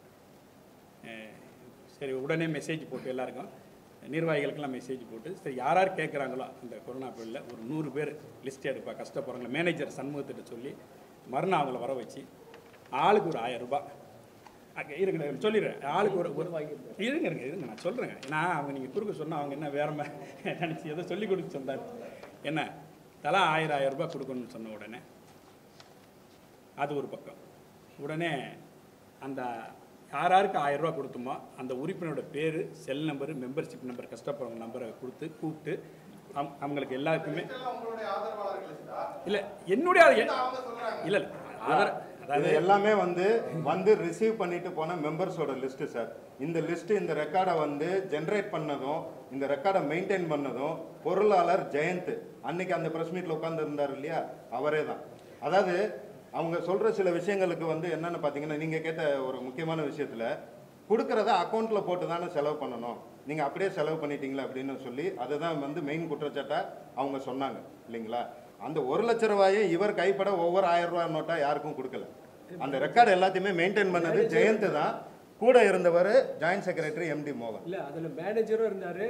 அஹ், சரி உடனே மெசேஜ் போட்டு எல்லாருக்கும் நிர்வாகிகளுக்கெல்லாம் மெசேஜ் போட்டு சரி யார் யார் கேட்குறாங்களோ அந்த கொரோனா பீரியடில் ஒரு நூறு பேர் லிஸ்ட் எடுப்பா கஷ்டப்படுறவங்கள மேனேஜர் சண்முகத்திட்ட சொல்லி மறுநாள் அவங்கள வர வச்சு ஆளுக்கு ஒரு ஆயிரம் ரூபாய் அங்கே இருங்க சொல்லிடுறேன் ஆளுக்கு ஒரு ஒரு இருங்க இருங்க இருங்க நான் சொல்கிறேங்க நான் அவங்க நீங்கள் குறுக்க சொன்னால் அவங்க என்ன வேற மாதிரி நினச்சி ஏதோ சொல்லி கொடுக்க சொன்னார் என்ன தலா ஆயிரம் ஆயிரம் ரூபாய் கொடுக்கணும்னு சொன்ன உடனே அது ஒரு பக்கம் உடனே அந்த யார் யாருக்கு ஆயிரம் ரூபாய் கொடுத்தோமோ அந்த உறுப்பினரோட பேர் செல் நம்பர் மெம்பர்ஷிப் நம்பர் கஷ்டப்படுறவங்க நம்பரை கொடுத்து கூப்பிட்டு அவ- அவங்களுக்கு எல்லாருக்குமே இதெல்லாம் உங்களுடைய ஆதரவாளர்கள் லிஸ்டா இல்லை என்னுடைய அது என்- அவங்க சொல்றாங்க இல்லை இல்லை ஆதர இது அதாவது எல்லாமே வந்து வந்து ரிசீவ் பண்ணிட்டு போன மெம்பர்ஸோட லிஸ்ட் சார் இந்த லிஸ்ட் இந்த ரெக்கார்டை வந்து ஜென்ரேட் பண்ணதும் இந்த ரெக்கார்டை மெயின்டைன் பண்ணதும் பொருளாளர் ஜெயந்த் அன்னைக்கு அந்த பிரஸ் மீட்ல உட்கார்ந்து இருந்தார் இல்லையா அவரே தான் அதாவது அவங்க சொல்ற சில விஷயங்களுக்கு வந்து என்னன்னு பாத்தீங்கன்னா நீங்க கேட்ட ஒரு முக்கியமான விஷயத்துல கொடுக்கறத அக்கௌண்ட்ல போட்டு தானே செலவு பண்ணணும் நீங்க அப்படியே செலவு பண்ணிட்டீங்களா அப்படின்னு சொல்லி அதுதான் வந்து மெயின் குற்றச்சாட்டா அவங்க சொன்னாங்க இல்லைங்களா அந்த ஒரு லட்ச ரூபாயை இவர் கைப்பட ஒவ்வொரு ஆயிரம் ரூபாய் நோட்டா யாருக்கும் கொடுக்கல அந்த ரெக்கார்டு எல்லாத்தையுமே மெயின்டைன் பண்ணது ஜெயந்த் தான் கூட இருந்தவர் ஜாயின்ட் செக்ரட்டரி எம்டி மோகன் இல்ல அதுல மேனேஜரும் இருந்தாரு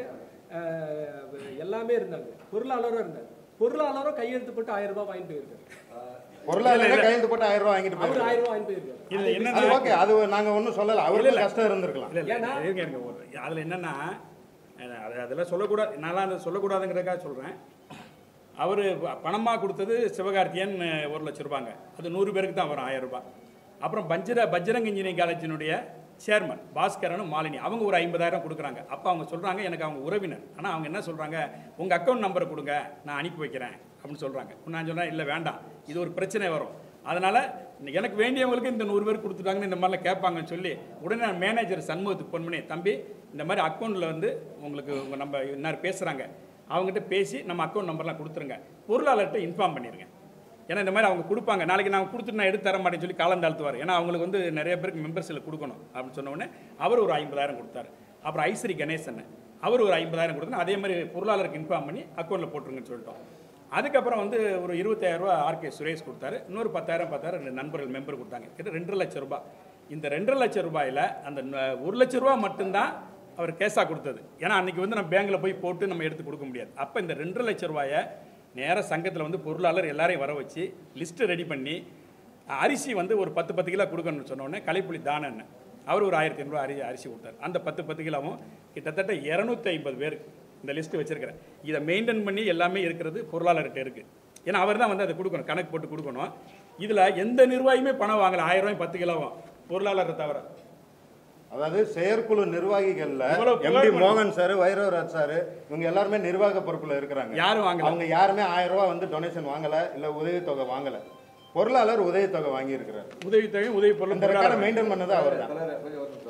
அஹ், எல்லாமே இருந்தாங்க பொருளாளரும் இருந்தார் பொருளாளரும் கையெழுத்து போட்டு ஆயிரம் ரூபாய் வாங்கிட்டு போயிருக்காரு பொருளாதார கையெழுத்து போட்டு ஆயிரம் ரூபாய் வாங்கிட்டு அவர் போயிருக்காரு ஆயிரம் ரூபாய் வாங்கிட்டு போயிருக்காரு இதுல அது என்னன்னா- அது ஓகே அது நாங்க ஒன்றும் சொல்லல அவருக்கு கஷ்டம் இருந்திருக்கலாம் இல்லை இல்லை ஏன்னா- இருங்க இருங்க ஒரு அதில் என்னென்னா அது அதெல்லாம் சொல்லக்கூடாது நான்லாம் அதை சொல்லக்கூடாதுங்கிறதுக்காக சொல்கிறேன் அவர் பணமாக கொடுத்தது சிவகார்த்தியன் ஒரு லட்ச ரூபாங்க அது நூறு பேருக்கு தான் வரும் ஆயிரம் ரூபாய் அப்புறம் பஞ்சர பஜ்ரங் இன்ஜினியரிங் காலேஜினுடைய சேர்மன் பாஸ்கரனும் மாலினி அவங்க ஒரு ஐம்பதாயிரம் கொடுக்குறாங்க அப்போ அவங்க சொல்கிறாங்க எனக்கு அவங்க உறவினர் ஆனால் அவங்க என்ன சொல்கிறாங்க உங்கள் அக்கௌண்ட் நம்பரை கொடுங்க நான் அனுப்பி வைக்கிறேன் அப்படின்னு சொல்கிறாங்க நான் சொன்னேன் இல்லை வேண்டாம் இது ஒரு பிரச்சனை வரும் அதனால் எனக்கு வேண்டியவங்களுக்கு இந்த நூறு பேர் கொடுத்துட்டாங்கன்னு இந்த மாதிரிலாம் கேட்பாங்கன்னு சொல்லி உடனே நான் மேனேஜர் சண்முகத்துக்கு ஃபோன் பண்ணி தம்பி இந்த மாதிரி அக்கௌண்ட்டில் வந்து உங்களுக்கு உங்கள் நம்ம இன்னார் பேசுகிறாங்க அவங்ககிட்ட பேசி நம்ம அக்கௌண்ட் நம்பர்லாம் கொடுத்துருங்க பொருளாளர்கிட்ட இன்ஃபார்ம் பண்ணிடுங்க ஏன்னா இந்த மாதிரி அவங்க கொடுப்பாங்க நாளைக்கு நான் கொடுத்துட்டு நான் எடுத்து தர மாட்டேன்னு சொல்லி காலம் தாழ்த்துவார் ஏன்னா அவங்களுக்கு வந்து நிறைய பேருக்கு மெம்பர்ஸில் கொடுக்கணும் அப்படின்னு சொன்ன உடனே அவர் ஒரு ஐம்பதாயிரம் கொடுத்தாரு அப்புறம் ஐஸ்வரி கணேசன் அவர் ஒரு ஐம்பதாயிரம் கொடுத்தா அதே மாதிரி பொருளாளருக்கு இன்ஃபார்ம் பண்ணி அக்கௌண்ட்டில் போட்டுருங்கன்னு சொல்லிட்டோம் அதுக்கப்புறம் வந்து ஒரு இருபத்தாயிரம் ரூபா ஆர்கே சுரேஷ் கொடுத்தாரு இன்னொரு பத்தாயிரம் பத்தாயிரம் ரெண்டு நண்பர்கள் மெம்பர் கொடுத்தாங்க கிட்ட ரெண்டரை லட்சம் ரூபாய் இந்த ரெண்டரை லட்சம் ரூபாயில் அந்த ந- ஒரு லட்ச ரூபா மட்டும்தான் அவர் கேஸாக கொடுத்தது ஏன்னா அன்னைக்கு வந்து நம்ம பேங்க்கில் போய் போட்டு நம்ம எடுத்து கொடுக்க முடியாது அப்போ இந்த ரெண்டரை லட்ச ரூபாயை நேராக சங்கத்தில் வந்து பொருளாளர் எல்லாரையும் வர வச்சு லிஸ்ட்டு ரெடி பண்ணி அரிசி வந்து ஒரு பத்து பத்து கிலோ கொடுக்கணும்னு சொன்ன உடனே கலைப்புலி தானன் அவர் ஒரு ஆயிரத்தி ஐநூறுரூவா அரி அரிசி கொடுத்தாரு அந்த பத்து பத்து கிலோவும் கிட்டத்தட்ட இரநூத்தி ஐம்பது பேர் இந்த லிஸ்ட்டு வச்சிருக்கிறேன் இதை மெயின்டைன் பண்ணி எல்லாமே இருக்கிறது பொருளாளர்கிட்ட இருக்குது ஏன்னா அவர் தான் வந்து அதை கொடுக்கணும் கணக்கு போட்டு கொடுக்கணும் இதில் எந்த நிர்வாகியுமே பணம் வாங்கலை ஆயிரம் ரூபாய் பத்து கிலோவும் பொருளாளரை தவிர அதாவது செயற்குழு நிர்வாகிகள்ல இவ்வளவு புகார் எம்டி பண்ணி- மோகன் சார் வைரவராஜ் சார் இவங்க எல்லாருமே நிர்வாக பொறுப்புல இருக்கிறாங்க யாரும் வாங்கல. அவங்க யாருமே ஆயிரம் ரூபாய் வந்து டொனேஷன் வாங்கல இல்ல உதவித்தொகை வாங்கல பொருளாளர் உதவித்தொகை வாங்கி இருக்கிறார் உதவித்தொகை உதவி பொருள் இந்த ரெக்கார்டை மெயின்டைன் பண்ணது அவர் தான் தலைவர் கொஞ்சம் ஒரு நிமிஷம்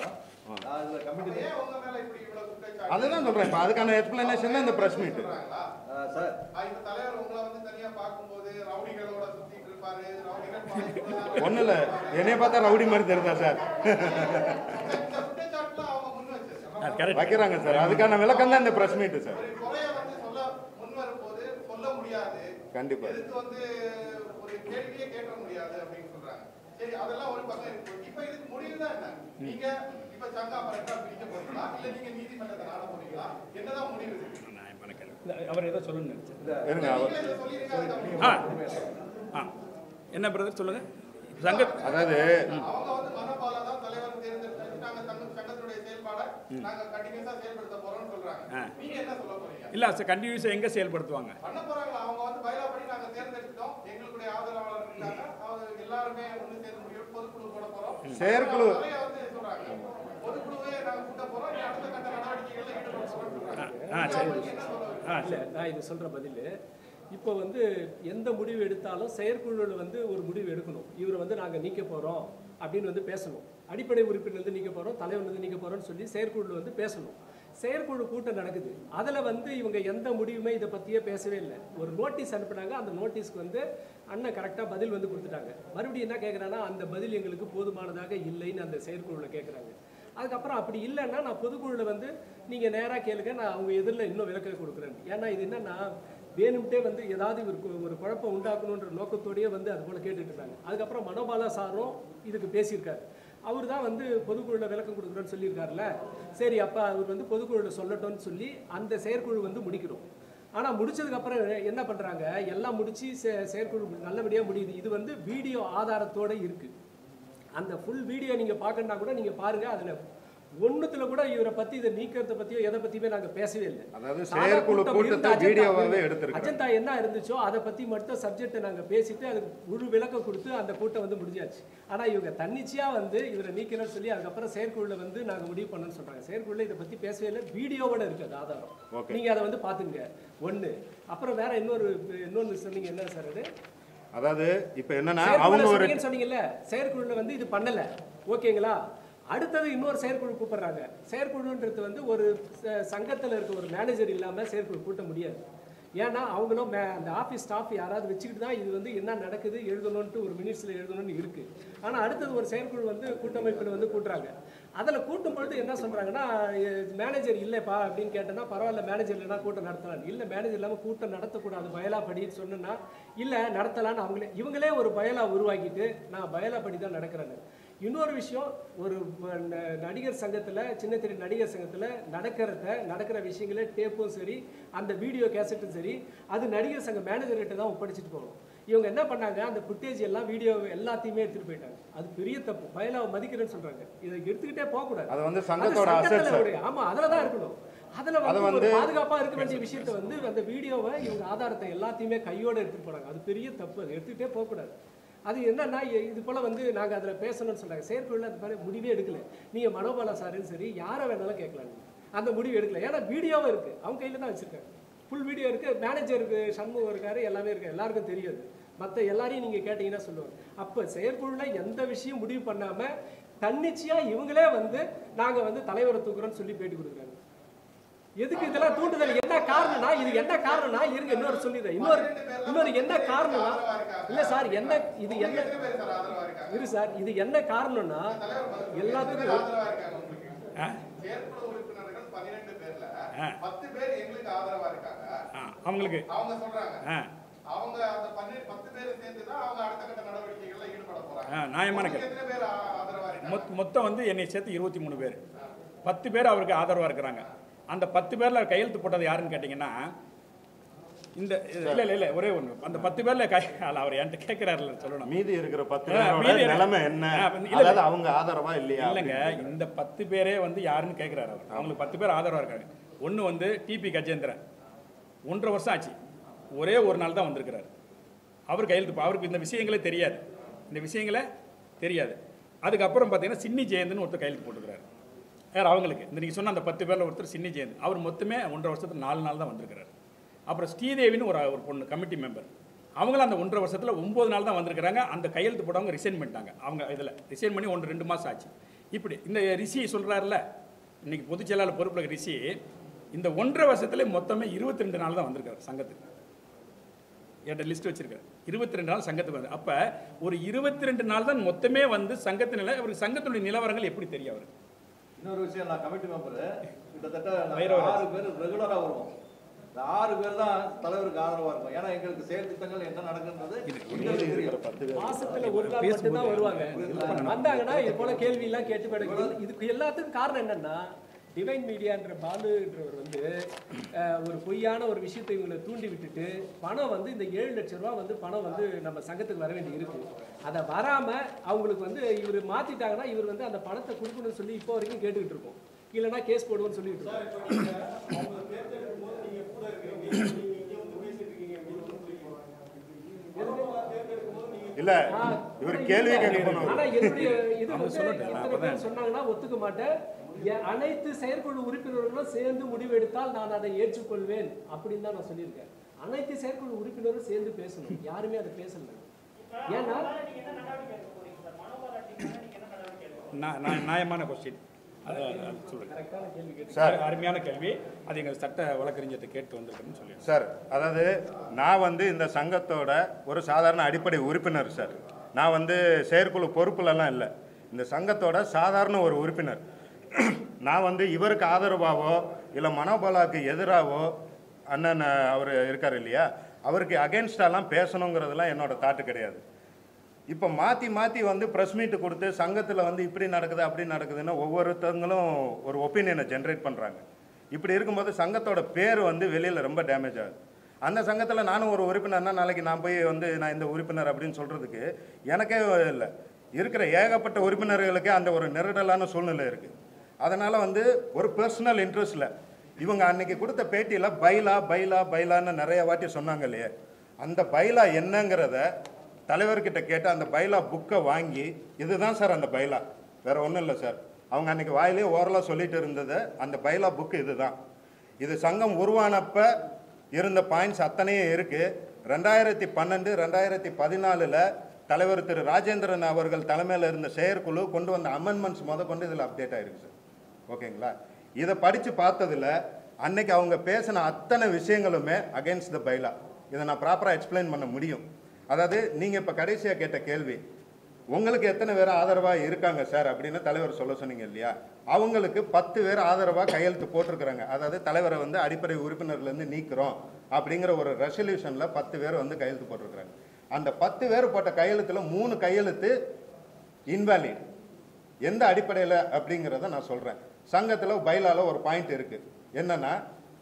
அப்ப ஏன் உங்க மேல இப்படி இவ்வளவு குற்றச்சாட்டு அதுதான் சொல்றேன் இப்போ அதுக்கான எக்ஸ்பிளனேஷன் தான் இந்த ப்ரெஸ் மீட் சொல்றாங்களா? சார் ஆ, இப்ப தலைவர் உங்களை வந்து தனியா பார்க்கும்போது ரவுடிகளோட சுத்திட்டு இருப்பாரு ரவுடிகள் பாதிப்புள்ளதா- ஒன்றும் இல்லை என்னைய பார்த்தா ரவுடி மாதிரி தெரியுதா சார் இந்த குற்றச்சாட்டுல அவங்க முன் வச்சிருக்காங்க கரெக்ட் வைக்கிறாங்க சார் அதுக்கான விளக்கம் தான் இந்த ப்ரெஸ் மீட் சார் ஒரு குறைய வந்து சொல்ல முன் வரும்போது சொல்ல முடியாது கண்டிப்பா எதுக்கு வந்து ஒரு கேள்வியே கேட்க முடியாது அப்படின்னு சொல்றாங்க சரி அதெல்லாம் ஒரு பக்கம் இருக்கு இப்ப இதுக்கு முடிவு தான் என்ன நீங்க இப்ப சங்கா பரட்டா பிடிக்க போறீங்களா இல்ல நீங்க நீதிமன்றத்தை நாட போறீங்களா என்னதான் முடிவு இருக்கு நியாயமான கேள்வி. அவர் ஏதோ சொல்லணும்னு நினைச்சேன் இருங்க அவர் நீங்களே இதை சொல்லிருங்க அதுக்கு ஆ அப்புறம் ஆ என்ன பிரதர் சொல்லுங்க சங்க அதாவது அவங்க வந்து மனபாலா தான் தலைவர் தேர்ந்தெடுத்து நாங்க தங்க சங்கத்துடைய செயல்பாடை நாங்க கண்டினியூஸா செயல்படுத்த போறோம்னு சொல்றாங்க ஆ. நீங்க என்ன சொல்ல போறீங்க இல்லை சார் கண்டினியூஸாக எங்கே செயல்படுத்துவாங்க பண்ண போறாங்களா அவங்க வந்து பயிலா படி நாங்க தேர்ந்தெடுத்துட்டோம் எங்களுடைய ஆதரவாளர் இருக்காங்க அவங்க எல்லாருமே ஒண்ணு சேர்ந்து முடிவு பொதுக்குழு போட போறோம் செயற்குழு. நிறைய வந்து சொல்றாங்க பொதுக்குழுவே நாங்க கூட்ட போறோம் இனி அடுத்த கட்ட நடவடிக்கைகள்ல ஈடுபட போறோம்னு சொல்றாங்க ஆ சரி நீங்க என்ன சொல்ல வரீங்க? ஆ இல்லை நான் இது சொல்கிற பதில் இப்போ வந்து எந்த முடிவு எடுத்தாலும் செயற்குழுவில் வந்து ஒரு முடிவு எடுக்கணும் இவரை வந்து நாங்கள் நீக்க போகிறோம் அப்படின்னு வந்து பேசணும் அடிப்படை உறுப்பினர் வந்து நீக்க போகிறோம் தலைவர் வந்து நீக்க போகிறோம்னு சொல்லி செயற்குழு வந்து பேசணும் செயற்குழு கூட்டம் நடக்குது அதில் வந்து இவங்க எந்த முடிவுமே இதை பற்றியே பேசவே இல்லை ஒரு நோட்டீஸ் அனுப்புனாங்க அந்த நோட்டீஸ்க்கு வந்து அண்ணன் கரெக்டாக பதில் வந்து கொடுத்துட்டாங்க மறுபடியும் என்ன கேட்குறாங்கன்னா அந்த பதில் எங்களுக்கு போதுமானதாக இல்லைன்னு அந்த செயற்குழுவில் கேட்குறாங்க அதுக்கப்புறம் அப்படி இல்லைன்னா நான் பொதுக்குழுவில் வந்து நீங்கள் நேராக கேளுங்க நான் அவங்க எதிரில் இன்னும் விளக்கம் கொடுக்குறேன் ஏன்னா இது என்னன்னா வேணும்ட்டே வந்து ஏதாவது ஒரு கு- ஒரு குழப்பம் உண்டாக்கணுன்ற நோக்கத்தோடயே வந்து அது போல் கேட்டுட்டு இருக்காங்க அதுக்கப்புறம் மனோபாலா சாரும் இதுக்கு பேசியிருக்காரு அவர் தான் வந்து பொதுக்குழுவில் விளக்கம் கொடுக்குறேன்னு சொல்லியிருக்காருல்ல சரி அப்போ அவர் வந்து பொதுக்குழுவில் சொல்லட்டும்னு சொல்லி அந்த செயற்குழு வந்து முடிக்கிறோம் ஆனால் முடிச்சதுக்கப்புறம் என்ன பண்ணுறாங்க எல்லாம் முடிச்சு செ செயற்குழு நல்லபடியாக முடியுது இது வந்து வீடியோ ஆதாரத்தோடு இருக்குது அந்த ஃபுல் வீடியோ நீங்கள் பார்க்கணுன்னா கூட நீங்கள் பாருங்கள் அதில் ஒண்ணுத்துல கூட இவரை பற்றி இதை நீக்கிறத பற்றியோ எதை பற்றியுமே நாங்கள் பேசவே இல்லை அதாவது சாதா செயற்குழு கூட்டம் கூட்டத்தை இருந்த அஜெண்டா வீடியோவாவே எடுத்திருக்காங்க அஜெண்டா என்ன இருந்துச்சோ அதை பற்றி மட்டும் சப்ஜெக்டை நாங்கள் பேசிட்டு அதுக்கு முழு விளக்கம் கொடுத்து அந்த கூட்டம் வந்து முடிஞ்சாச்சு ஆனால் இவங்க தன்னிச்சையாக வந்து இவரை நீக்கிறேன்னு சொல்லி அதுக்கப்புறம் செயற்குழுல வந்து நாங்கள் முடிவு பண்ணணும்னு சொல்கிறாங்க செயற்குழுல இதை பற்றி பேசவே இல்லை வீடியோவோட இருக்கு அது ஆதாரம் Okay. நீங்கள் அதை வந்து பார்த்துங்க ஒன்று அப்புறம் வேற இன்னொரு இன்னொன்று சொன்னீங்க என்ன சார் அது அதாவது இப்போ என்னன்னா செயற்குழுல அவங்க ஒரு சொன்னீங்கன்னு சொன்னீங்கல்ல செயற்குழுல வந்து இது பண்ணல ஓகேங்களா அடுத்தது இன்னொரு செயற்குழு கூப்பிடுறாங்க செயற்குழுன்றது வந்து ஒரு ச- சங்கத்துல இருக்க ஒரு மேனேஜர் இல்லாம செயற்குழு கூட்ட முடியாது ஏன்னா அவங்களும் மே- அந்த ஆஃபீஸ் ஸ்டாஃப் யாராவது வச்சுக்கிட்டு தான் இது வந்து என்ன நடக்குது எழுதணும்ட்டு ஒரு மினிட்ஸில் எழுதணும்னு இருக்கு ஆனால் அடுத்தது ஒரு செயற்குழு வந்து கூட்டமைப்பில் வந்து கூட்டுறாங்க அதில் கூட்டும் பொழுது என்ன சொல்கிறாங்கன்னா மேனேஜர் இல்லைப்பா அப்படின்னு கேட்டேன்னா பரவாயில்ல மேனேஜர் இல்லைன்னா கூட்டம் நடத்தலாம் இல்லை மேனேஜர் இல்லாமல் கூட்டம் நடத்தக்கூடாது பயலா படின்னு சொன்னேன்னா இல்லை நடத்தலான்னு அவங்களே இவங்களே ஒரு பயலா உருவாக்கிட்டு நான் பயலா படி தான் நடக்கிறேன்னு இன்னொரு விஷயம் ஒரு வ- ந- நடிகர் சங்கத்தில் சின்ன திரை நடிகர் சங்கத்தில் நடக்கிறத நடக்கிற விஷயங்களே டேப்பும் சரி அந்த வீடியோ கேசட்டும் சரி அது நடிகர் சங்க மேனேஜர்கிட்ட தான் ஒப்படைச்சிட்டு போகணும் இவங்க என்ன பண்ணாங்க அந்த ஃபுட்டேஜ் எல்லாம் வீடியோ எல்லாத்தையுமே எடுத்துட்டு போயிட்டாங்க அது பெரிய தப்பு பயலாவை மதிக்கிறேன்னு சொல்றாங்க இதை எடுத்துக்கிட்டே போகக்கூடாது அது வந்து அது சங்கத்தோட சங்கத்துல அசட் சார் ஒரு- ஆமா அதுல தான் இருக்கணும் அதுல அது வந்து ஒரு வந்து- பாதுகாப்பா இருக்க வேண்டிய விஷயத்த வந்து அந்த வீடியோவை இவங்க ஆதாரத்தை எல்லாத்தையுமே கையோட எடுத்துட்டு போறாங்க அது பெரிய தப்பு அது எடுத்துக்கிட்டே போகக்கூடாது அது என்னன்னா இ- இது போல வந்து நாங்க அதுல பேசணும்னு சொல்றாங்க செயற்குழுல அது மாதிரி முடிவே எடுக்கல நீங்க மனோபாலா சாரும் சரி யாரை வேணாலும் கேட்கலாம் நீங்க அந்த முடிவு எடுக்கல ஏன்னா வீடியோவும் இருக்கு அவங்க கையில தான் வச்சிருக்காங்க ஃபுல் வீடியோ இருக்கு மேனேஜருக்கு சண்முகம் இருக்காரு எல்லாமே இருக்கு எல்லாருக்கும் தெரியாது மற்ற எல்லாரையும் நீங்க கேட்டீங்கன்னா சொல்லுவாங்க அப்ப செயற்குழுல எந்த விஷயம் முடிவு பண்ணாம தன்னிச்சையா இவங்களே வந்து நாங்க வந்து தலைவரை தூக்குறோம்னு சொல்லி பேட்டி கொடுக்குறாங்க எதுக்கு இதெல்லாம் தூண்டுதல் என்ன காரணம்னா இது என்ன காரணம்னா இருங்க இன்னொரு சொல்லிடுறேன் இன்னொரு இன்னொரு என்ன காரணம்னா இல்ல சார் என்ன இது என்ன எத்தனை பேர் சார் ஆதரவா இருக்காங்க இரு சார் இது என்ன காரணம்னா எல்லாத்துக்கும் ஆதரவா இருக்காங்க உங்களுக்கு ஆ செயற்குழு உறுப்பினர்கள் பன்னிரெண்டு பேர்ல ஆ. பத்து பேர் எங்களுக்கு ஆதரவா இருக்காங்க ஆ அவங்களுக்கு அவங்க சொல்றாங்க ஆ அவங்க அந்த பன்னிரெண்டு பத்து பேர் சேர்ந்து தான் அவங்க அடுத்த கட்ட நடவடிக்கைகள்ல ஈடுபட போறாங்க ஆ நியாயமான உங்களுக்கு கேள்வி எத்தனை பேர் ஆ- ஆதரவா இருக்காங்க மொத் மொத்தம் வந்து என்னை சேர்த்து இருபத்தி மூணு பேர் பத்து பேர் அவருக்கு ஆதரவாக இருக்கிறாங்க அந்த பத்து பேரில் கையெழுத்து போட்டது யாருன்னு கேட்டிங்கன்னா இந்த இல்லை இல்லை இல்லை ஒரே ஒன்று அந்த பத்து பேரில் கை அல்ல, அவர் என்கிட்ட கேட்குறாருல சொல்லணும் மீதி இருக்கிற பத்து ஆ, பேரோட மீதி இருக்கு. நிலைமை என்ன ஆ, இல்ல, அதாவது அவங்க ஆதரவா இல்லையா இல்லைங்க இந்த பத்து பேரே வந்து யாருன்னு கேட்குறாரு அவர் அவங்களுக்கு பத்து பேர் ஆதரவாக இருக்காங்க ஒன்று வந்து டிபி கஜேந்திரன் ஒன்றரை வருஷம் ஆச்சு ஒரே ஒரு நாள் தான் வந்திருக்கிறார் அவர் கையெழுத்து போ- அவருக்கு இந்த விஷயங்களே தெரியாது இந்த விஷயங்களே தெரியாது அதுக்கப்புறம் பார்த்தீங்கன்னா சின்னி ஜெயந்த்னு ஒருத்தர் கையெழுத்து போட்டுக்கிறாரு யார் அவங்களுக்கு இந்த நீங்கள் சொன்ன அந்த பத்து பேரில் ஒருத்தர் சின்னி ஜெயந்த் அவர் மொத்தமே ஒன்றரை வருஷத்துக்கு நாலு நாள் தான் வந்திருக்கிறார் அப்புறம் ஸ்ரீதேவின்னு ஒரு ஒரு பொண்ணு கமிட்டி மெம்பர் அவங்களும் அந்த ஒன்றரை வருஷத்தில் ஒம்பது நாள் தான் வந்திருக்கிறாங்க அந்த கையெழுத்து போட்டவங்க ரிசைன் பண்ணிட்டாங்க அவங்க இதில் ரிசைன் பண்ணி ஒன்று ரெண்டு மாதம் ஆச்சு இப்படி இந்த ரிஷி சொல்கிறாருல இன்னைக்கு பொதுச் செயலாளர் பொறுப்பில் இருக்க ரிஷி இந்த ஒன்றரை வருஷத்துல மொத்தமே இருபத்தி ரெண்டு நாள் தான் வந்திருக்காரு சங்கத்துக்கு என்கிட்ட லிஸ்ட் வச்சிருக்காரு இருபத்தி ரெண்டு நாள் சங்கத்துக்கு வந்து அப்போ ஒரு இருபத்தி ரெண்டு நாள் தான் மொத்தமே வந்து சங்கத்து நிலை அவருக்கு சங்கத்தினுடைய நிலவரங்கள் எப்படி தெரியும் அவருக்கு இன்னொரு விஷயம் நான் கமிட்டி மெம்பர் கிட்டத்தட்ட நாங்க வைரவராஜ். ஆறு பேர் ரெகுலரா வருவோம் இந்த ஆறு பேர் தான் தலைவருக்கு ஆதரவா இருக்கும் ஏன்னா எங்களுக்கு செயல் திட்டங்கள் என்ன நடக்குன்றது எங்களுக்கு தெரியும் மாசத்துல ஒரு நாள் மட்டும்தான் வருவாங்க வந்தாங்கன்னா இது போல கேள்வி எல்லாம் கேட்டு போயிடுங்க இதுக்கு எல்லாத்துக்கும் காரணம் என்னன்னா டிவைன் மீடியான்ற பாலுன்றவர் வந்து அஹ், ஒரு பொய்யான ஒரு விஷயத்தை இவங்களை தூண்டி விட்டுட்டு பணம் வந்து இந்த ஏழு லட்சம் ரூபா வந்து பணம் வந்து நம்ம சங்கத்துக்கு வர வேண்டி இருக்கு அதை வராம அவங்களுக்கு வந்து இவர் மாத்திட்டாங்கன்னா இவர் வந்து அந்த பணத்தை கொடுக்கணும்னு சொல்லி இப்போ வரைக்கும் கேட்டுக்கிட்டு இருக்கோம் இல்லைன்னா கேஸ் போடுவோம்னு சொல்லிட்டு இருக்கோம் இல்ல ஆ, இவர் கேள்வி கேட்க போனவர் ஆனா என்னுடைய இது அவங்க வந்து சொல்லட்டும், நான் எத்தனை அப்பதான் பேர் சொன்னாங்கன்னா ஒத்துக்க மாட்டேன் எ- அனைத்து செயற்குழு உறுப்பினர்களும் சேர்ந்து முடிவெடுத்தால் நான் அதை ஏற்றுக்கொள்வேன் அப்படின்னு தான் நான் சொல்லியிருக்கேன் அனைத்து செயற்குழு உறுப்பினரும் சேர்ந்து பேசணும் யாருமே அதை பேசல ஏன்னா நான் நான் நியாயமான கொஸ்டின் அதை அது சொல்லுங்க கரெக்டான கேள்வி கேட்டு சார் அருமையான கேள்வி அது எங்கள் சட்ட வழக்கறிஞர்கிட்ட கேட்டு வந்திருக்குன்னு சொல்லிடுறேன் சார் அதாவது நான் வந்து இந்த சங்கத்தோட ஒரு சாதாரண அடிப்படை உறுப்பினர் சார் நான் வந்து செயற்குழு பொறுப்புலலாம் இல்லை இந்த சங்கத்தோட சாதாரண ஒரு உறுப்பினர் நான் வந்து இவருக்கு ஆதரவாவோ இல்லை மனோபாலாவுக்கு எதிராகவோ அண்ணன் அவர் இருக்கார் இல்லையா அவருக்கு அகேன்ஸ்டாலாம் பேசணுங்கிறதுலாம் என்னோட தாட்டு கிடையாது இப்போ மாற்றி மாற்றி வந்து ப்ரெஸ் மீட்டு கொடுத்து சங்கத்தில் வந்து இப்படி நடக்குது அப்படி நடக்குதுன்னு ஒவ்வொருத்தவங்களும் ஒரு ஒப்பீனியனை ஜென்ரேட் பண்ணுறாங்க இப்படி இருக்கும்போது சங்கத்தோட பேர் வந்து வெளியில் ரொம்ப டேமேஜ் ஆகுது அந்த சங்கத்தில் நானும் ஒரு உறுப்பினர்னா நாளைக்கு நான் போய் வந்து நான் இந்த உறுப்பினர் அப்படின்னு சொல்கிறதுக்கு எனக்கே இல்லை இருக்கிற ஏகப்பட்ட உறுப்பினர்களுக்கே அந்த ஒரு நெருடலான சூழ்நிலை இருக்குது அதனால் வந்து ஒரு பர்சனல் இன்ட்ரெஸ்ட்டில் இவங்க அன்னைக்கு கொடுத்த பேட்டியில் பைலா பைலா பைலான்னு நிறைய வாட்டி சொன்னாங்க இல்லையே அந்த பைலா என்னங்கிறத தலைவர்கிட்ட கேட்டு அந்த பைலா புக்கை வாங்கி இதுதான் சார் அந்த பைலா வேற ஒன்றும் இல்லை சார் அவங்க அன்னைக்கு வாயிலே ஓரலாக சொல்லிட்டு இருந்தது அந்த பைலா புக்கு இதுதான் இது சங்கம் உருவானப்ப இருந்த பாயிண்ட்ஸ் அத்தனையும் இருக்கு ரெண்டாயிரத்தி பன்னெண்டு ரெண்டாயிரத்தி பதினாலில் தலைவர் திரு ராஜேந்திரன் அவர்கள் தலைமையில் இருந்த செயற்குழு கொண்டு வந்த அமெண்ட்மெண்ட்ஸ் முத கொண்டு இதில் அப்டேட் ஆயிருக்கு சார் ஓகேங்களா இதை படித்து பார்த்ததுல அன்னைக்கு அவங்க பேசின அத்தனை விஷயங்களுமே அகைன்ஸ்ட் த பைலா இதை நான் ப்ராப்பராக எக்ஸ்பிளைன் பண்ண முடியும் அதாவது நீங்கள் இப்போ கடைசியாக கேட்ட கேள்வி உங்களுக்கு எத்தனை பேர் ஆதரவாக இருக்காங்க சார் அப்படின்னு தலைவர் சொல்ல சொன்னீங்க இல்லையா அவங்களுக்கு பத்து பேர் ஆதரவாக கையெழுத்து போட்டிருக்கிறாங்க அதாவது தலைவரை வந்து அடிப்படை உறுப்பினர்லேருந்து நீக்கிறோம் அப்படிங்கிற ஒரு ரெசல்யூஷனில் பத்து பேர் வந்து கையெழுத்து போட்டிருக்கிறாங்க அந்த பத்து பேர் போட்ட கையெழுத்தில் மூணு கையெழுத்து இன்வாலிட் எந்த அடிப்படையில் அப்படிங்கிறத நான் சொல்கிறேன் சங்கத்தில் பைலால ஒரு பாயிண்ட் இருக்கு என்னன்னா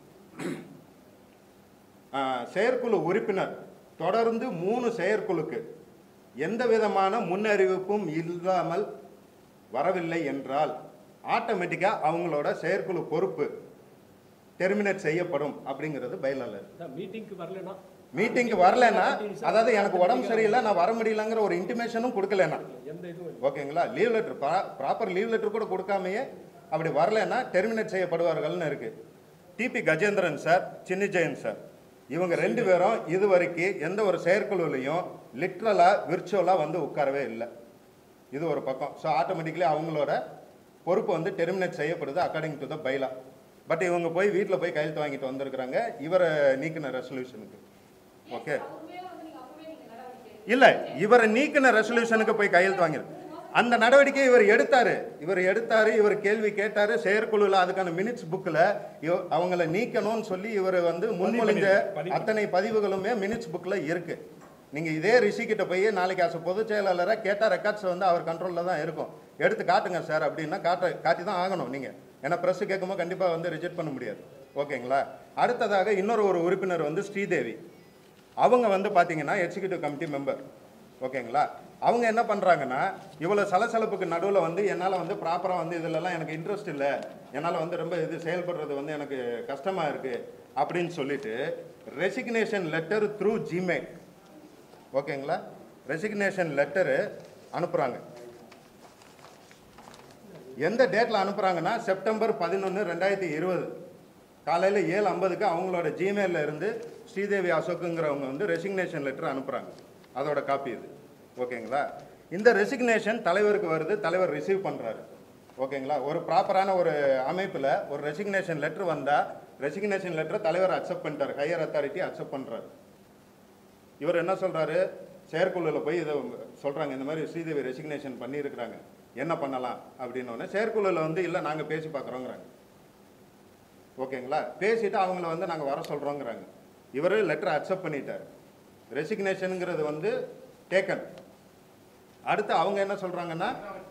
ஆஹ், செயற்குழு உறுப்பினர் தொடர்ந்து மூணு செயற்குழுக்கு எந்த விதமான முன்னறிவிப்பும் இல்லாமல் வரவில்லை என்றால் ஆட்டோமேட்டிக்காக அவங்களோட செயற்குழு பொறுப்பு டெர்மினேட் செய்யப்படும் அப்படிங்கிறது பைலால இருக்கு மீட்டிங்க்கு வரலன்னா மீட்டிங்க்கு வரலன்னா அதாவது எனக்கு உடம்பு சரியில்லை நான் வர முடியலங்கிற ஒரு இன்டிமேஷனும் கொடுக்கலன்னா எந்த இதுவும் இல்லை. ஓகேங்களா leave letter proper leave letter கூட கொடுக்காமையே அப்படி வரலைன்னா டெர்மினேட் செய்யப்படுவார்கள்னு இருக்கு டிபி கஜேந்திரன் சார் சின்ன ஜெயன் சார் இவங்க ரெண்டு பேரும் இது வரைக்கும் எந்த ஒரு செயற்குழுலையும் லிட்ரலாக விர்ச்சுவலாக வந்து உட்காரவே இல்லை இது ஒரு பக்கம் ஸோ ஆட்டோமேட்டிக்கலி அவங்களோட பொறுப்பு வந்து டெர்மினேட் செய்யப்படுது according to the bylaw but இவங்க போய் வீட்டில் போய் கையெழுத்து வாங்கிட்டு வந்திருக்கிறாங்க இவரை நீக்கின ரெசல்யூஷனுக்கு ஓகே இல்ல இவரை நீக்கின ரெசல்யூஷனுக்கு போய் கையெழுத்து வாங்கிரு அந்த நடவடிக்கை இவர் எடுத்தாரு இவர் எடுத்தாரு இவர் கேள்வி கேட்டாரு செயற்குழுல அதுக்கான மினிட்ஸ் புக்ல அவங்கள நீக்கணும்னு சொல்லி இவர் வந்து முன்மொழிஞ்ச பதிவு. அத்தனை பதிவுகளுமே மினிட்ஸ் புக்ல இருக்கு நீங்க இதே ரிஷி கிட்ட போய் நாளைக்கு அச பொதுச் செயலாளரை கேட்டா ரெக்கார்ட்ஸ் வந்து அவர் கண்ட்ரோல்ல தான் இருக்கும் எடுத்து காட்டுங்க சார் அப்படின்னா காட்ட காட்டி தான் ஆகணும் நீங்க ஏன்னா பிரஸ் கேட்கும்போது கண்டிப்பா வந்து ரிஜெக்ட் பண்ண முடியாது ஓகேங்களா அடுத்ததாக இன்னொரு ஒரு உறுப்பினர் வந்து ஸ்ரீதேவி அவங்க வந்து பார்த்தீங்கன்னா எக்ஸிக்யூட்டிவ் கமிட்டி மெம்பர் ஓகேங்களா அவங்க என்ன பண்ணுறாங்கன்னா இவ்வளோ சலசலப்புக்கு நடுவில் வந்து என்னால் வந்து ப்ராப்பராக வந்து இதிலெல்லாம் எனக்கு இன்ட்ரெஸ்ட் இல்லை என்னால் வந்து ரொம்ப இது செயல்படுறது வந்து எனக்கு கஷ்டமாக இருக்குது அப்படின்னு சொல்லிட்டு ரெசிக்னேஷன் லெட்டர் த்ரூ ஜிமெயில் ஓகேங்களா ரெசிக்னேஷன் லெட்டரு அனுப்புகிறாங்க எந்த டேட்டில் அனுப்புகிறாங்கன்னா செப்டம்பர் பதினொன்று ரெண்டாயிரத்தி இருபது காலையில் ஏழு ஐம்பதுக்கு அவங்களோட ஜிமெயிலில் இருந்து ஸ்ரீதேவி அசோக்குங்கிறவங்க வந்து ரெசிக்னேஷன் லெட்டர் அனுப்புகிறாங்க அதோட காப்பி இது ஓகேங்களா இந்த ரெசிக்னேஷன் தலைவருக்கு வருது தலைவர் ரிசீவ் பண்ணுறாரு ஓகேங்களா ஒரு ப்ராப்பரான ஒரு அமைப்பில் ஒரு ரெசிக்னேஷன் லெட்டர் வந்தால் ரெசிக்னேஷன் லெட்டரை தலைவர் அக்செப்ட் பண்ணிட்டார் ஹையர் அத்தாரிட்டி அக்செப்ட் பண்ணுறாரு இவர் என்ன சொல்றாரு செயற்குழுவில் போய் இதை சொல்றாங்க இந்த மாதிரி ஸ்ரீதேவி ரெசிக்னேஷன் பண்ணியிருக்கிறாங்க என்ன பண்ணலாம் அப்படின்னோடனே செயற்குழுவில் வந்து இல்லை நாங்கள் பேசி பார்க்குறோங்கிறாங்க ஓகேங்களா பேசிட்டு அவங்கள வந்து நாங்கள் வர சொல்கிறோங்கிறாங்க இவர் லெட்டர் அக்செப்ட் பண்ணிட்டார் ரெசிக்னேஷனுங்கிறது வந்து டேக்கன் அடுத்து அவங்க என்ன சொல்கிறாங்கன்னா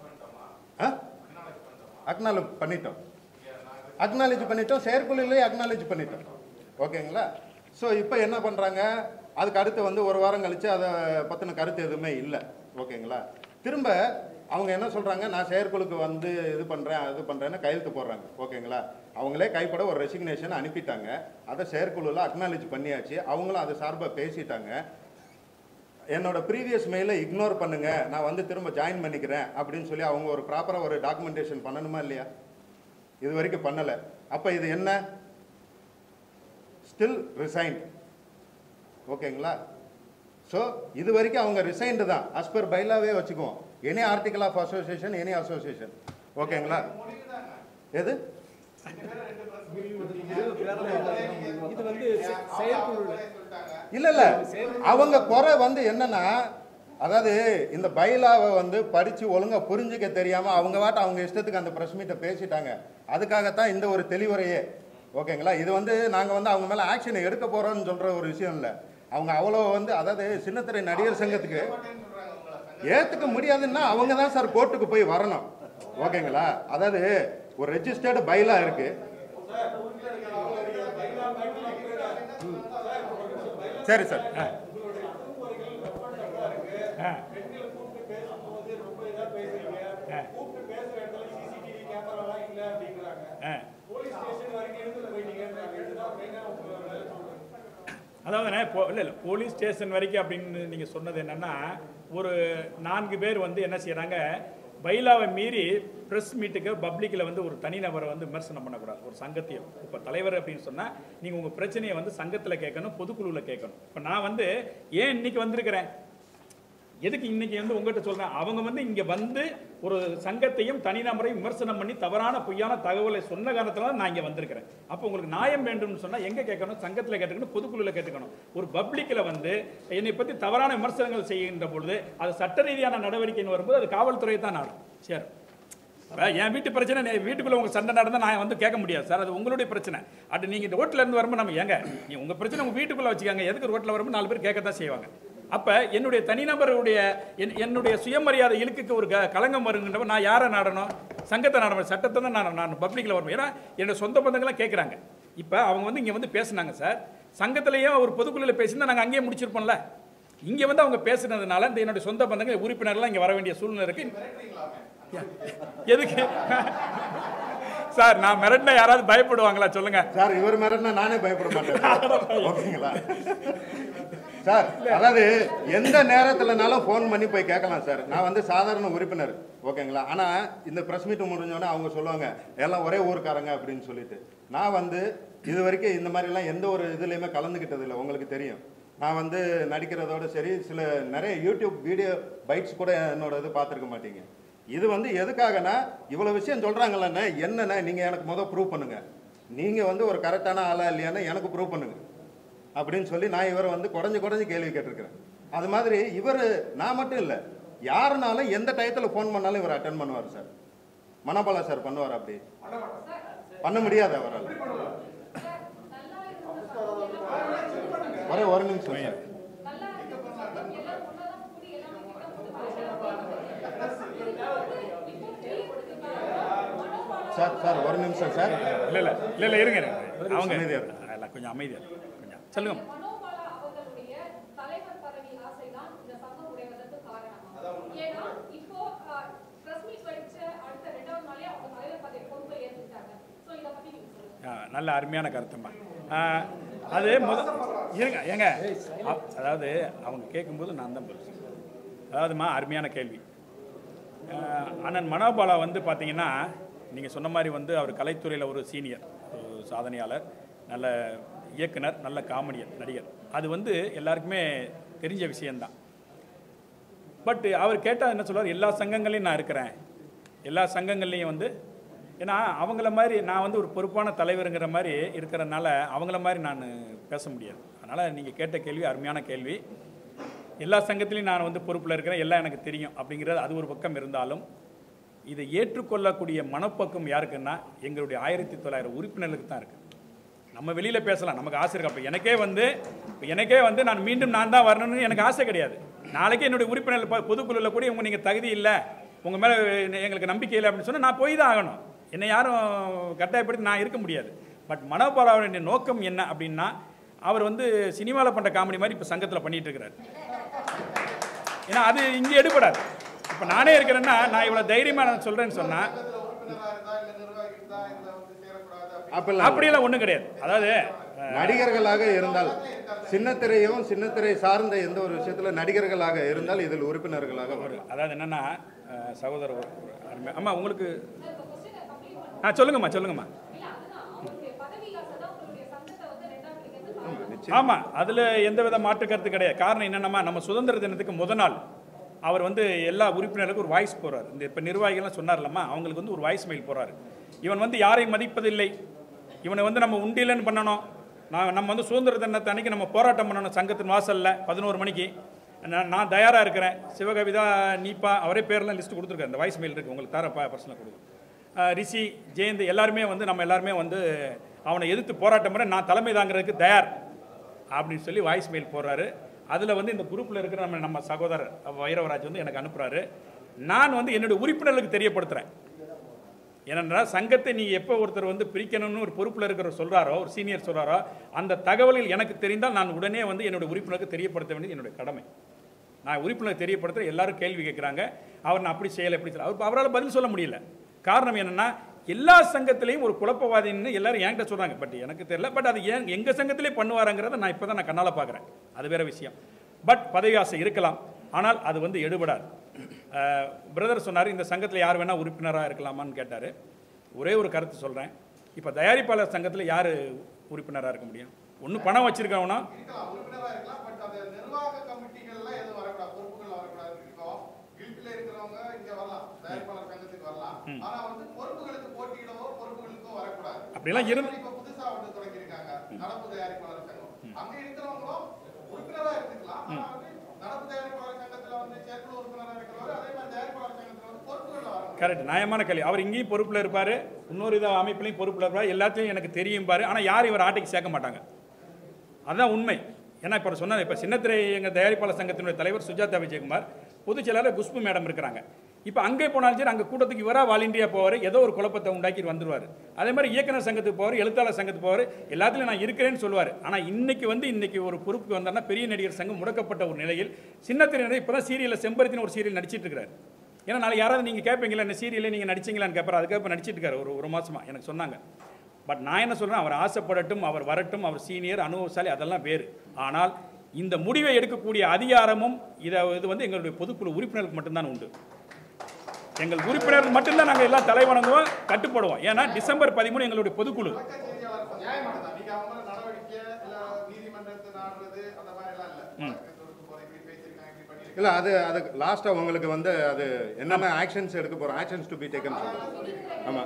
அக்னாலேஜ் பண்ணிட்டோம் அக்னாலேஜ் பண்ணிட்டோம் செயற்குழுலேயே அக்னாலேஜ் பண்ணிட்டோம் ஓகேங்களா ஸோ இப்போ என்ன பண்ணுறாங்க அதுக்கு அடுத்து வந்து ஒரு வாரம் கழித்து அதை பற்றின கருத்து எதுவுமே இல்லை ஓகேங்களா திரும்ப அவங்க என்ன சொல்கிறாங்க நான் செயற்குழுக்கு வந்து இது பண்ணுறேன் அது பண்ணுறேன்னு கையெழுத்து போடுறாங்க ஓகேங்களா அவங்களே கைப்பட ஒரு ரெசிக்னேஷன் அனுப்பிட்டாங்க அதை செயற்குழுவில் அக்னாலேஜ் பண்ணியாச்சு அவங்களும் அது சார்பாக பேசிட்டாங்க என்னோட ப்ரீவியஸ் மெயிலை இக்னோர் பண்ணுங்க நான் வந்து திரும்ப ஜாயின் பண்ணிக்கிறேன் அப்படின்னு சொல்லி அவங்க ஒரு ப்ராப்பராக ஒரு டாக்குமெண்டேஷன் பண்ணணுமா இல்லையா இது வரைக்கும் பண்ணலை அப்போ இது என்ன ஸ்டில் ரிசைன்ட் ஓகேங்களா ஸோ இது வரைக்கும் அவங்க ரிசைன்டு தான் as per பைலாவே வச்சுக்குவோம் any article of association any association ஓகேங்களா எது இது வந்து செ- செயற்குழுல இல்ல இல்ல அவங்க குறை வந்து என்னன்னா அதாவது இந்த பைலாவை வந்து படிச்சு ஒழுங்கா புரிஞ்சுக்க தெரியாம அவங்க வாட்ட அவங்க இஷ்டத்துக்கு அந்த பிரஸ் மீட்டை பேசிட்டாங்க அதுக்காகத்தான் இந்த ஒரு தெளிவுரையே ஓகேங்களா இது வந்து நாங்க வந்து அவங்க மேல ஆக்ஷன் எடுக்க போறோம்னு சொல்ற ஒரு விஷயம் இல்ல அவங்க அவ்வளோ வந்து அதாவது சின்னத்திரை நடிகர் சங்கத்துக்கு ஏத்துக்க முடியாதுன்னா அவங்க தான் சார் கோர்ட்டுக்கு போய் வரணும் ஓகேங்களா அதாவது ஒரு ரெஜிஸ்டர்டு பைலா இருக்கு சரி சார் ஆ. ஆ. ஆ. அதாவதுண்ணே போ இல்லை இல்லை போலீஸ் ஸ்டேஷன் வரைக்கும் அப்படின்னு நீங்கள் சொன்னது என்னன்னா ஒரு நான்கு பேர் வந்து என்ன செய்கிறாங்க பைலாவை மீறி ப்ரெஸ் மீட்டுக்கு பப்ளிக்கில் வந்து ஒரு தனிநபரை வந்து விமர்சனம் பண்ணக்கூடாது ஒரு சங்கத்தையும் இப்போ தலைவர் அப்படின்னு சொன்னால் நீங்கள் உங்கள் பிரச்சனையை வந்து சங்கத்தில் கேட்கணும் பொதுக்குழுவில் கேட்கணும் இப்போ நான் வந்து ஏன் இன்னைக்கு வந்திருக்கிறேன் எதுக்கு இன்னைக்கு வந்து உங்ககிட்ட சொல்றேன் அவங்க வந்து இங்க வந்து ஒரு சங்கத்தையும் தனிநபரையும் விமர்சனம் பண்ணி தவறான பொய்யான தகவலை சொன்ன காரணத்துல தான் நான் இங்க வந்திருக்கிறேன் அப்போ உங்களுக்கு நியாயம் வேண்டும்னு சொன்னா எங்க கேட்கணும் சங்கத்துல கேட்டுக்கணும் பொதுக்குழுல கேட்டுக்கணும் ஒரு பப்ளிக்ல வந்து என்னை பத்தி தவறான விமர்சனங்கள் செய்கின்ற பொழுது அது சட்ட ரீதியான நடவடிக்கைன்னு வரும்போது அது காவல்துறை தான் நாடும் சரி இப்ப என் வீட்டு பிரச்சனை நீ வீட்டுக்குள்ள உங்க சண்டை நடந்தா நான் வந்து கேட்க முடியாது சார் அது உங்களுடைய பிரச்சனை அது நீங்க ரோட்ல இருந்து வரும்போது நம்ம ஏங்க நீ உங்க பிரச்சனை உங்க வீட்டுக்குள்ள வச்சுக்காங்க எதுக்கு ரோட்ல வரும்போது நாலு பேர் கேட்கத்தான் செய்வாங்க அப்ப என்னுடைய தனிநபருடைய என்- என்னுடைய சுயமரியாதை இழுக்குக்கு ஒரு க- களங்கம் வருகின்றப்ப நான் யாரை நாடணும் சங்கத்தை நாடணும் சட்டத்தை தான் நான் நான் பப்ளிக்ல வரணும் ஏன்னா என்னோட சொந்த பந்தங்கள்லாம் கேட்குறாங்க இப்போ அவங்க வந்து இங்கே வந்து பேசுனாங்க சார் சங்கத்திலேயே ஒரு பொதுக்குழுல பேசினா நாங்கள் அங்கேயே முடிச்சிருப்போம்ல இங்கே வந்து அவங்க பேசுனதுனால இந்த என்னுடைய சொந்த பந்தங்கள் உறுப்பினர்லாம் இங்கே வர வேண்டிய சூழ்நிலை இருக்கு எதுக்கு சார் நான் மிரட்டினா யாராவது பயப்படுவாங்களா சொல்லுங்க சார் இவர் மாதிரினா நானே பயப்பட மாட்டேன் ஓகேங்களா சார் அதாவது எந்த நேரத்துலனாலும் ஃபோன் பண்ணி போய் கேட்கலாம் சார் நான் வந்து சாதாரண உறுப்பினர் ஓகேங்களா ஆனால் இந்த ப்ரெஸ் மீட் முடிஞ்சோடனே அவங்க சொல்லுவாங்க எல்லாம் ஒரே ஊருக்காரங்க அப்படின்னு சொல்லிட்டு நான் வந்து இது வரைக்கும் இந்த மாதிரிலாம் எந்த ஒரு இதுலேயுமே கலந்துக்கிட்டது இல்லை உங்களுக்கு தெரியும் நான் வந்து நடிக்கிறதோட சரி சில நிறைய யூடியூப் வீடியோ பைட்ஸ் கூட என்னோட இது பார்த்துருக்க மாட்டீங்க இது வந்து எதுக்காகனா இவ்வளோ விஷயம் சொல்கிறாங்களே என்னென்ன நீங்கள் எனக்கு முதல் ப்ரூவ் பண்ணுங்க நீங்கள் வந்து ஒரு கரெக்டான ஆளா இல்லையான்னு எனக்கு ப்ரூவ் பண்ணுங்க அப்படின்னு சொல்லி நான் இவரை வந்து குறைஞ்சு குறைஞ்சு கேள்வி கேட்டிருக்கிறேன் அது மாதிரி இவர் நான் மட்டும் இல்லை யாருனாலும் எந்த டயத்தில் ஃபோன் பண்ணாலும் இவர் அட்டன் பண்ணுவார் சார் மனபாலா சார் பண்ணுவார் அப்படி பண்ண முடியாது அவரால் ஒரே ஒரு நிமிஷம் சார் சார் சார் ஒரு நிமிஷம் சார் இல்ல இல்ல இல்ல இல்ல இருங்க இருங்க. அவங்க அமைதியா இருங்க. இல்ல, கொஞ்சம் அமைதியா இருங்க. கொஞ்சம் சொல்லுங்க மனோபாலா அவர்களுடைய தலைவர் பதவி ஆசைதான் இந்த சங்கம் உடைவதற்கு காரணம் ஏன்னா இப்போ பிரஸ் மீட் வச்ச அடுத்த ரெண்டாவது நாளே அவங்க தலைவர் பதவி பொறுப்பை ஏற்றுட்டாங்க சோ இத பத்தி நீங்க சொல்லுங்க ஆ, நல்ல அருமையான கருத்தும்மா ஆ, அது முத இருங்க ஏங்க அ- அதாவது அவங்க கேட்கும்போது நான் தான் பதில் சொல்றேன். அதாவதுமா அருமையான கேள்வி ஆ, அண்ணன் மனோபாலா வந்து பார்த்தீங்கன்னா நீங்கள் சொன்ன மாதிரி வந்து அவர் கலைத்துறையில் ஒரு சீனியர் ஒரு சாதனையாளர் நல்ல இயக்குனர் நல்ல காமெடியன் நடிகர் அது வந்து எல்லாருக்குமே தெரிஞ்ச விஷயம்தான் பட் அவர் கேட்டால் என்ன சொல்றார் எல்லா சங்கங்களையும் நான் இருக்கிறேன் எல்லா சங்கங்கள்லேயும் வந்து ஏன்னா அவங்கள மாதிரி நான் வந்து ஒரு பொறுப்பான தலைவருங்கிற மாதிரி இருக்கிறனால அவங்கள மாதிரி நான் பேச முடியாது அதனால் நீங்கள் கேட்ட கேள்வி அருமையான கேள்வி எல்லா சங்கத்திலையும் நான் வந்து பொறுப்பில் இருக்கிறேன் எல்லாம் எனக்கு தெரியும் அப்படிங்கிறது அது ஒரு பக்கம் இருந்தாலும் இதை ஏற்றுக்கொள்ளக்கூடிய மனப்பக்கம் யாருக்குன்னா எங்களுடைய ஆயிரத்தி தொள்ளாயிரம் உறுப்பினர்களுக்கு தான் இருக்குது நம்ம வெளியில் பேசலாம் நமக்கு ஆசை இருக்கு அப்போ எனக்கே வந்து இப்ப எனக்கே வந்து நான் மீண்டும் நான் தான் வரணும்னு எனக்கு ஆசை கிடையாது நாளைக்கே என்னுடைய உறுப்பினர் ப- பொதுக்குழுவில் கூட உங்க நீங்கள் தகுதி இல்லை உங்கள் மேலே எங்களுக்கு நம்பிக்கை இல்லை அப்படின்னு சொன்னால் நான் போய் தான் ஆகணும் என்னை யாரும் கட்டாயப்படுத்தி நான் இருக்க முடியாது பட் மனோபாலாவுடைய நோக்கம் என்ன அப்படின்னா அவர் வந்து சினிமாவில் பண்ணுற காமெடி மாதிரி இப்போ சங்கத்தில் பண்ணிட்டு இருக்கிறார் ஏன்னா அது இங்கே எடுபடாது இப்போ நானே இருக்கிறேன்னா நான் இவ்வளோ தைரியமாக நான் சொல்கிறேன்னு சொன்னால் சங்கத்துல உறுப்பினரா இருந்தா இல்ல நிர்வாகி இருந்தா இதுல வந்து சேரக்கூடாது அப்படி அப்பெல்லாம் அப்படியெல்லாம் ஒன்றும் கிடையாது அதாவது நடிகர்களாக இருந்தால் சின்னத்திரையும் சின்னத்திரை சார்ந்த எந்த ஒரு விஷயத்துல நடிகர்களாக இருந்தால் இதில் உறுப்பினர்களாக வரும் அதாவது என்னன்னா அஹ், சகோதரர் ஒரு- ஒரு அருமை அம்மா உங்களுக்கு சார், இப்ப question-அ complete பண்ணுங்க. ஆ சொல்லுங்கம்மா சொல்லுங்கம்மா இல்ல, அதுதான். அவருடைய பதவி ஆசை தான் உங்களுடைய சங்கத்தை வந்து ரெண்டாம் பிடிக்கிறது காரணம். ஆமாம் அதில் எந்த வித மாற்று கருத்து கிடையாது காரணம் என்னென்னமா நம்ம சுதந்திர தினத்துக்கு முத நாள் அவர் வந்து எல்லா உறுப்பினர்களுக்கும் ஒரு வாய்ஸ் போறாரு இந்த இப்போ நிர்வாகிகள்லாம் சொன்னார்லம்மா அவங்களுக்கு வந்து ஒரு வாய்ஸ் மெயில் போறாரு இவன் வந்து யாரையும் மதிப்பதில்லை இவனை வந்து நம்ம உண்டியலன்னு பண்ணணும் நான் நம்ம வந்து சுதந்திர தினத்தை அன்னைக்கு நம்ம போராட்டம் பண்ணணும் சங்கத்தின் வாசலில் பதினோரு மணிக்கு நான் நான் தயாராக இருக்கிறேன் சிவகவிதா நீப்பா அவரே பேர்லாம் லிஸ்ட் கொடுத்துருக்காரு இந்த வாய்ஸ் மெயில் இருக்குது உங்களுக்கு தர பர்சனல் கொடுக்கும் அஹ் ரிஷி ஜெயந்த் எல்லாருமே வந்து நம்ம எல்லாருமே வந்து அவனை எதிர்த்து போராட்டம் பண்ண நான் தலைமை தாங்கிறதுக்கு தயார் அப்படின்னு சொல்லி வாய்ஸ் மெயில் போடுறாரு அதில் வந்து இந்த குரூப்பில் இருக்கிற நம்ம நம்ம சகோதரர் வைரவராஜ் வந்து எனக்கு அனுப்புகிறாரு நான் வந்து என்னுடைய உறுப்பினர்களுக்கு தெரியப்படுத்துகிறேன் ஏனென்றால் சங்கத்தை நீ எப்போ ஒருத்தர் வந்து பிரிக்கணும்னு ஒரு பொறுப்பில் இருக்கிறவர் சொல்கிறாரோ ஒரு சீனியர் சொல்கிறாரோ அந்த தகவல்கள் எனக்கு தெரிந்தால் நான் உடனே வந்து என்னுடைய உறுப்பினருக்கு தெரியப்படுத்த வேண்டியது என்னுடைய கடமை நான் உறுப்பினர் தெரியப்படுத்த எல்லாரும் கேள்வி கேட்குறாங்க அவர் நான் அப்படி செய்யலை எப்படி செய்யலை அவர் அவரால் பதில் சொல்ல முடியல காரணம் என்னென்னா எல்லா சங்கத்திலையும் ஒரு குழப்பவாதின்னு எல்லாரும் என்கிட்ட சொல்கிறாங்க பட் எனக்கு தெரியல பட் அது ஏன் எங்கள் சங்கத்திலே பண்ணுவாருங்கிறத நான் இப்போ தான் நான் கண்ணால் பார்க்குறேன் அது வேற விஷயம் பட் பதவி ஆசை இருக்கலாம் ஆனால் அது வந்து எடுபடாது பிரதர் சொன்னார் இந்த சங்கத்தில் யார் வேணால் உறுப்பினராக இருக்கலாமான்னு கேட்டார் ஒரே ஒரு கருத்து சொல்கிறேன் இப்போ தயாரிப்பாளர் சங்கத்தில் யார் உறுப்பினராக இருக்க முடியும் ஒன்று பணம் வச்சுருக்கவனா இருக்கலாம் உறுப்பினரா இருக்கலாம் பட் அந்த நிர்வாக கமிட்டிகள்ல எதுவும் வரக்கூடாது பொறுப்புகள் வரக்கூடாது இப்போ கில்ட்ல இருக்கிறவங்க இங்க வரலாம் தயாரிப்பாளர் சங்கத்துக்கு வரலாம் ஆனா வந்து பொறுப்புகளுக்கு போட்டியிடவோ பொறுப்புகளுக்கோ வரக்கூடாது அப்படிலாம் இருந்து- இப்ப புதுசா வந்து தொடங்கியிருக்காங்க நடப்பு தயாரிப்பாளர் சங்கம் அங்க இருக்கிறவங்களும் உறுப்பினரா இருந்துக்கலாம் ஆனா வந்து நடப்பு தயாரிப்பாளர் சங்கத்துல வந்து செயற்குழு உறுப்பினரா இருக்கிறவர் அதே மாதிரி தயாரிப்பாளர் சங்கத்துல வந்து பொறுப்புகள்ல வரணும் கரெக்ட் நியாயமான கேள்வி அவர் இங்கேயும் பொறுப்பில் இருப்பார் இன்னொரு இதை அமைப்புலையும் பொறுப்பில் இருப்பார் எல்லாத்தையும் எனக்கு தெரியும் பாரு ஆனால் யாரும் இவர் ஆட்டைக்கு சேர்க்க மாட்டாங்க அதுதான் உண்மை ஏன்னா இப்போ சொன்னார் இப்போ சின்னத்திரை எங்கள் தயாரிப்பாளர் சங்கத்தினுடைய தலைவர் சுஜாதா விஜயகுமார் பொதுச் செயலாளர் குஷ்பு மேடம் இருக்கிறாங்க இப்போ அங்கே போனாலும் சரி அங்கே கூட்டத்துக்கு இவராக வாலண்டியாக போவார் ஏதோ ஒரு குழப்பத்தை உண்டாக்கி வந்துருவார் அதே மாதிரி இயக்குனர் சங்கத்துக்கு போவார் எழுத்தாளர் சங்கத்துக்கு போவார் எல்லாத்துலையும் நான் இருக்கிறேன்னு சொல்லுவார் ஆனால் இன்னைக்கு வந்து இன்னைக்கு ஒரு பொறுப்புக்கு வந்தாருன்னா பெரிய நடிகர் சங்கம் முடக்கப்பட்ட ஒரு நிலையில் சின்னத்திரை இப்போ தான் சீரியலில் செம்பருத்தின்னு ஒரு சீரியல் நடிச்சிட்டு இருக்கிறார் ஏன்னா நாளைக்கு யாராவது நீங்கள் கேட்பீங்களா இந்த சீரியலில் நீங்கள் நடிச்சீங்களான்னு கேட்பாரு அதுக்காக இப்போ நடிச்சிட்டு இருக்காரு ஒரு ஒரு மாசமா எனக்கு சொன்னாங்க பட் நான் என்ன சொல்கிறேன் அவர் ஆசைப்படட்டும் அவர் வரட்டும் அவர் சீனியர் அனுபவசாலி அதெல்லாம் வேறு ஆனால் இந்த முடிவை எடுக்கக்கூடிய அதிகாரமும் இதை இது வந்து எங்களுடைய பொதுக்குழு உறுப்பினருக்கு மட்டும்தான் உண்டு எங்கள் உறுப்பினர்கள் மட்டும்தான் நாங்கள் எல்லாம் தலைவணங்குவோம் கட்டுப்படுவோம் ஏன்னா டிசம்பர் பதிமூணு எங்களுடைய பொதுக்குழு வழக்க செய்தியாளர் நியாயமானதா நீங்க அவங்க மேல நடவடிக்கை இல்ல நீதிமன்றத்தை நாடுறது அந்த மாதிரி எல்லாம் இல்ல வழக்கத்தோடு போற இப்படி பேசியிருக்காங்க இப்படி பண்ணியிருக்காங்க இல்ல அது அது லாஸ்டா உங்களுக்கு வந்து அது என்னென்ன ஆக்ஷன்ஸ் எடுக்க போறோம் ஆக்ஷன்ஸ் டு பி டேக்கன் சொல்லுங்க ஆமா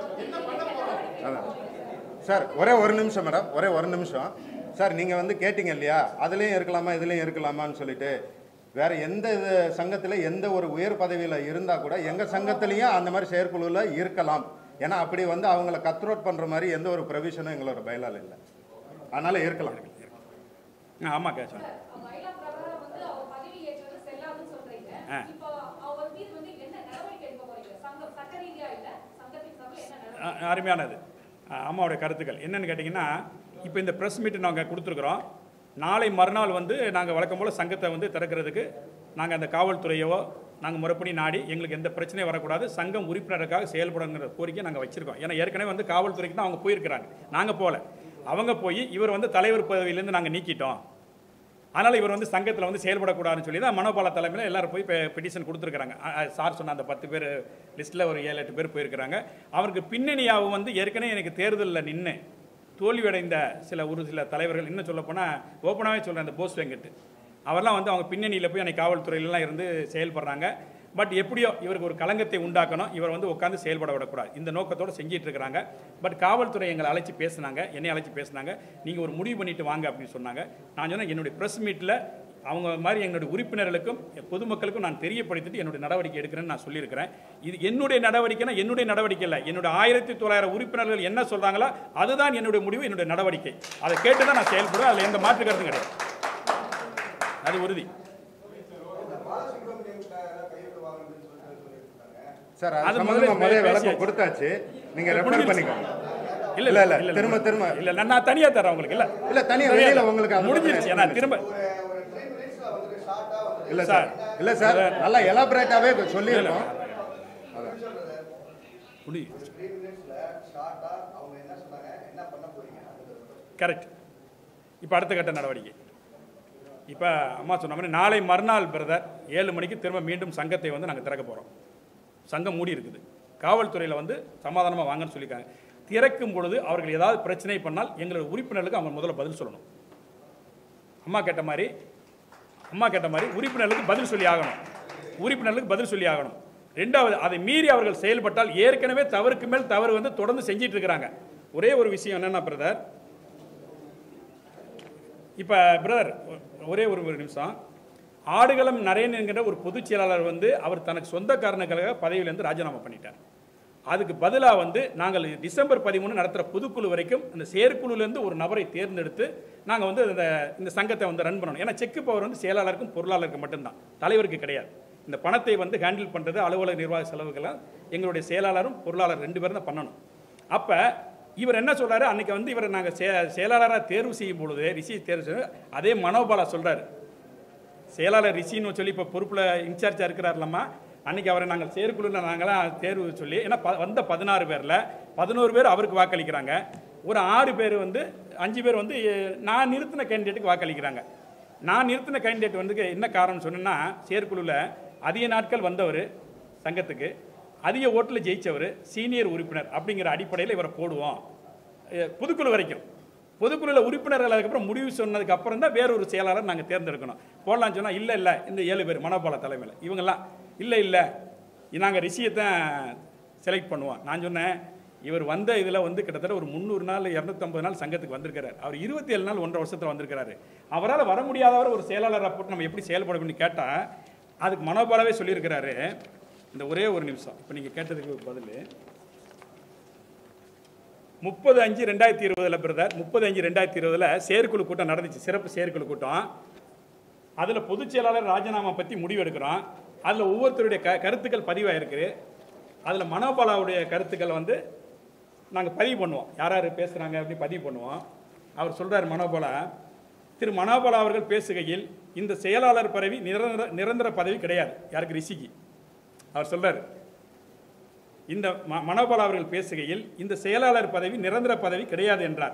அதான் சார் ஒரே ஒரு நிமிஷம் மேடம் ஒரே ஒரு நிமிஷம் சார் நீங்க வந்து கேட்டீங்க இல்லையா அதுலயும் இருக்கலாமா இதுலயும் இருக்கலாமான்னு சொல்லிட்டு வேற எந்த இது சங்கத்துல எந்த ஒரு உயர் பதவியில இருந்தா கூட எங்க சங்கத்திலயும் அந்த மாதிரி செயற்குழுல இருக்கலாம் ஏன்னா அப்படி வந்து அவங்கள கத்ரோட் பண்ற மாதிரி எந்த ஒரு ப்ரொவிஷனும் எங்களோட பயிலால் இல்லை அதனால இருக்கலாம் ஆமாம் கேட்சோம் மயிலா பிரகாரம் வந்து அவர் பதவி ஏற்றது செல்லாதுன்னு சொல்றீங்க ஆ. இப்போ அவர் மீது வந்து என்ன நடவடிக்கை எடுக்க போறீங்க சங்கம் சட்ட ரீதியா இல்ல சங்கத்தின் சார்பில் என்ன நடவடிக்கை அ- அருமையானது அ- அம்மாவுடைய கருத்துக்கள் என்னன்னு கேட்டிங்கன்னா இப்போ இந்த ப்ரெஸ் மீட் நாங்கள் கொடுத்துருக்குறோம் நாளை மறுநாள் வந்து நாங்கள் வழக்கம் போல் சங்கத்தை வந்து திறக்கிறதுக்கு நாங்கள் அந்த காவல்துறையவோ நாங்கள் முறைப்படி நாடி எங்களுக்கு எந்த பிரச்சனையும் வரக்கூடாது சங்கம் உறுப்பினருக்காக செயல்படுங்கிற கோரிக்கை நாங்கள் வச்சுருக்கோம் ஏன்னா ஏற்கனவே வந்து காவல்துறைக்கு தான் அவங்க போயிருக்கிறாங்க நாங்கள் போகல அவங்க போய் இவர் வந்து தலைவர் பதவியிலேருந்து நாங்கள் நீக்கிட்டோம் அதனால் இவர் வந்து சங்கத்தில் வந்து செயல்படக்கூடாதுன்னு சொல்லி தான் மனோபால தலைமையில் எல்லாரும் போய் பெட்டிஷன் கொடுத்துருக்குறாங்க சார் சொன்ன அந்த பத்து பேர் லிஸ்ட்டில் ஒரு ஏழு எட்டு பேர் போயிருக்கிறாங்க அவருக்கு பின்னணியாகவும் வந்து ஏற்கனவே எனக்கு தேர்தலில் நின்று தோல்வியடைந்த சில ஒரு சில தலைவர்கள் இன்னும் சொல்லப்போனால் ஓப்பனாகவே சொல்கிறேன் அந்த போஸ் வெங்கட் அவர்லாம் வந்து அவங்க பின்னணியில் போய் அன்னைக்கு காவல்துறையிலலாம் இருந்து செயல்படுறாங்க பட் எப்படியோ இவருக்கு ஒரு களங்கத்தை உண்டாக்கணும் இவர் வந்து உட்காந்து செயல்பட விடக்கூடாது இந்த நோக்கத்தோடு செஞ்சிட்டு இருக்கிறாங்க பட் காவல்துறை எங்களை அழைச்சி பேசுனாங்க என்னை அழைச்சி பேசுனாங்க நீங்கள் ஒரு முடிவு பண்ணிட்டு வாங்க அப்படின்னு சொன்னாங்க நான் சொன்னேன் என்னுடைய ப்ரெஸ் மீட்டில் அவங்க மாதிரி எங்களுடைய உறுப்பினர்களுக்கும் பொதுமக்களுக்கும் நான் தெரியப்படுத்திட்டு என்னுடைய நடவடிக்கை எடுக்கிறேன்னு நான் சொல்லியிருக்கிறேன் இது என்னுடைய நடவடிக்கைனா என்னுடைய நடவடிக்கை இல்லை என்னுடைய ஆயிரத்தி தொள்ளாயிரம் உறுப்பினர்கள் என்ன சொல்றாங்களோ அதுதான் என்னுடைய முடிவு என்னுடைய நடவடிக்கை அதை கேட்டு தான் நான் செயல்படுவேன் அதில் எந்த மாற்று கருத்தும் கிடையாது அது உறுதி சார் அது அது முதல்ல சம்பந்தமா முதல்ல விளக்கம் பேசியாச்சு. கொடுத்தாச்சு நீங்க அது ரெஃபர் முடிஞ்சிருச்சு. பண்ணிக்கோங்க இல்ல இல்ல, இல்ல இல்ல, இல்ல திரும்ப, திரும்ப. இல்ல இல்ல நான் தனியா தரேன் உங்களுக்கு இல்ல இல்ல தனியா வெளியில உங்களுக்கு அது முடிஞ்சிருச்சு நான் திரும்ப இல்ல சார் இல்ல சார் நல்லா எலாபரேட்டாவே சொல்லியிருக்கோம் முடிஞ்சிருச்சு கரெக்ட் இப்போ அடுத்த கட்ட நடவடிக்கை இப்போ அம்மா சொன்ன மாதிரி நாளை மறுநாள் பிரதர் ஏழு மணிக்கு திரும்ப மீண்டும் சங்கத்தை வந்து நாங்கள் திறக்க போகிறோம் சங்கம் மூடி இருக்குது காவல்துறையில் வந்து சமாதானமாக வாங்கன்னு சொல்லியிருக்காங்க திறக்கும் பொழுது அவர்கள் ஏதாவது பிரச்சனை பண்ணால் எங்களோட உறுப்பினர்களுக்கு அவங்க முதல்ல பதில் சொல்லணும் அம்மா கேட்ட மாதிரி அம்மா கேட்ட மாதிரி உறுப்பினர்களுக்கு பதில் சொல்லி ஆகணும் உறுப்பினர்களுக்கு பதில் சொல்லி ஆகணும் ரெண்டாவது அதை மீறி அவர்கள் செயல்பட்டால் ஏற்கனவே தவறுக்கு மேல் தவறு வந்து தொடர்ந்து செஞ்சிட்டு இருக்கிறாங்க ஒரே ஒரு விஷயம் என்னன்னா பிரதர் இப்போ பிரதர் ஒரே ஒரு ஒரு நிமிஷம் ஆடுகளம் நரேன் என்கிற ஒரு பொதுச் செயலாளர் வந்து அவர் தனக்கு சொந்த காரணங்களுக்காக பதவியிலேருந்து ராஜினாமா பண்ணிட்டார் அதுக்கு பதிலாக வந்து நாங்கள் டிசம்பர் பதிமூணு நடத்துகிற பொதுக்குழு வரைக்கும் அந்த செயற்குழுலேருந்து ஒரு நபரை தேர்ந்தெடுத்து நாங்கள் வந்து இந்த இந்த சங்கத்தை வந்து ரன் பண்ணணும் ஏன்னா செக்கு பவர் வந்து செயலாளருக்கும் பொருளாளருக்கும் மட்டும்தான் தலைவருக்கு கிடையாது இந்த பணத்தை வந்து ஹேண்டில் பண்ணுறது அலுவலக நிர்வாக செலவுகள்லாம் எங்களுடைய செயலாளரும் பொருளாளர் ரெண்டு பேரும் தான் பண்ணணும் அப்போ இவர் என்ன சொல்றாரு அன்னைக்கு வந்து இவரை நாங்கள் சே செயலாளராக தேர்வு செய்யும் பொழுது ரிஷி தேர்வு செய்யும் அதே மனோபாலா சொல்றாரு செயலாளர் ரிஷின்னு சொல்லி இப்போ பொறுப்பில் இன்சார்ஜாக இருக்கிறார்லம்மா அன்னைக்கு அவரை நாங்கள் செயற்குழுவில் நாங்களாம் தேர்வு சொல்லி ஏன்னா ப- வந்த பதினாறு பேரில் பதினோரு பேர் அவருக்கு வாக்களிக்கிறாங்க ஒரு ஆறு பேர் வந்து அஞ்சு பேர் வந்து எ, நான் நிறுத்தின கேண்டிடேட்டுக்கு வாக்களிக்கிறாங்க நான் நிறுத்தின கேண்டிடேட் வந்து என்ன காரணம் சொன்னேன்னா செயற்குழுவில் அதிக நாட்கள் வந்தவர் சங்கத்துக்கு அதிக ஓட்டில் ஜெயிச்சவர் சீனியர் உறுப்பினர் அப்படிங்கிற அடிப்படையில் இவரை போடுவோம் எ, பொதுக்குழு வரைக்கும் பொதுக்குழுவில் உறுப்பினர்கள் அதுக்கப்புறம் முடிவு சொன்னதுக்கு அப்புறம் தான் வேற ஒரு செயலாளர் நாங்கள் தேர்ந்தெடுக்கணும் போடலாம்னு சொன்னால் இல்லை இல்லை இந்த ஏழு பேர் மனோபால தலைமையில் இவங்கெல்லாம் இல்லை இல்லை நாங்கள் ரிஷியை தான் செலக்ட் பண்ணுவோம் நான் சொன்னேன் இவர் வந்த இதில் வந்து கிட்டத்தட்ட ஒரு முந்நூறு நாள் இரநூத்தம்பது நாள் சங்கத்துக்கு வந்திருக்கிறார் அவர் இருபத்தி ஏழு நாள் ஒன்றரை வருஷத்தில் வந்திருக்கிறாரு அவரால் வர முடியாதவர் ஒரு செயலாளரை போட்டு நம்ம எப்படி செயல்படணும்னு கேட்டால் அதுக்கு மனோபாலாவே சொல்லியிருக்கிறாரு இந்த ஒரே ஒரு நிமிஷம் இப்போ நீங்கள் கேட்டதுக்கு பதில் முப்பது அஞ்சு ரெண்டாயிரத்தி இருபதுல பிரதர் முப்பது அஞ்சு ரெண்டாயிரத்தி இருபதுல செயற்குழு கூட்டம் நடந்துச்சு சிறப்பு செயற்குழு கூட்டம் அதில் பொதுச் செயலாளர் ராஜினாமா பற்றி முடிவு எடுக்கிறோம் அதில் ஒவ்வொருத்தருடைய க கருத்துக்கள் பதிவாயிருக்கு அதில் மனோபாலாவுடைய கருத்துக்கள் வந்து நாங்கள் பதிவு பண்ணுவோம் யார் யார் பேசுகிறாங்க அப்படின்னு பதிவு பண்ணுவோம் அவர் சொல்கிறார் மனோபாலா திரு மனோபாலா அவர்கள் பேசுகையில் இந்த செயலாளர் பதவி நிரந்தர நிரந்தர பதவி கிடையாது யாருக்கு ரிஷிக்கு அவர் சொல்றாரு இந்த ம- மனோபாலா அவர்கள் பேசுகையில் இந்த செயலாளர் பதவி நிரந்தர பதவி கிடையாது என்றார்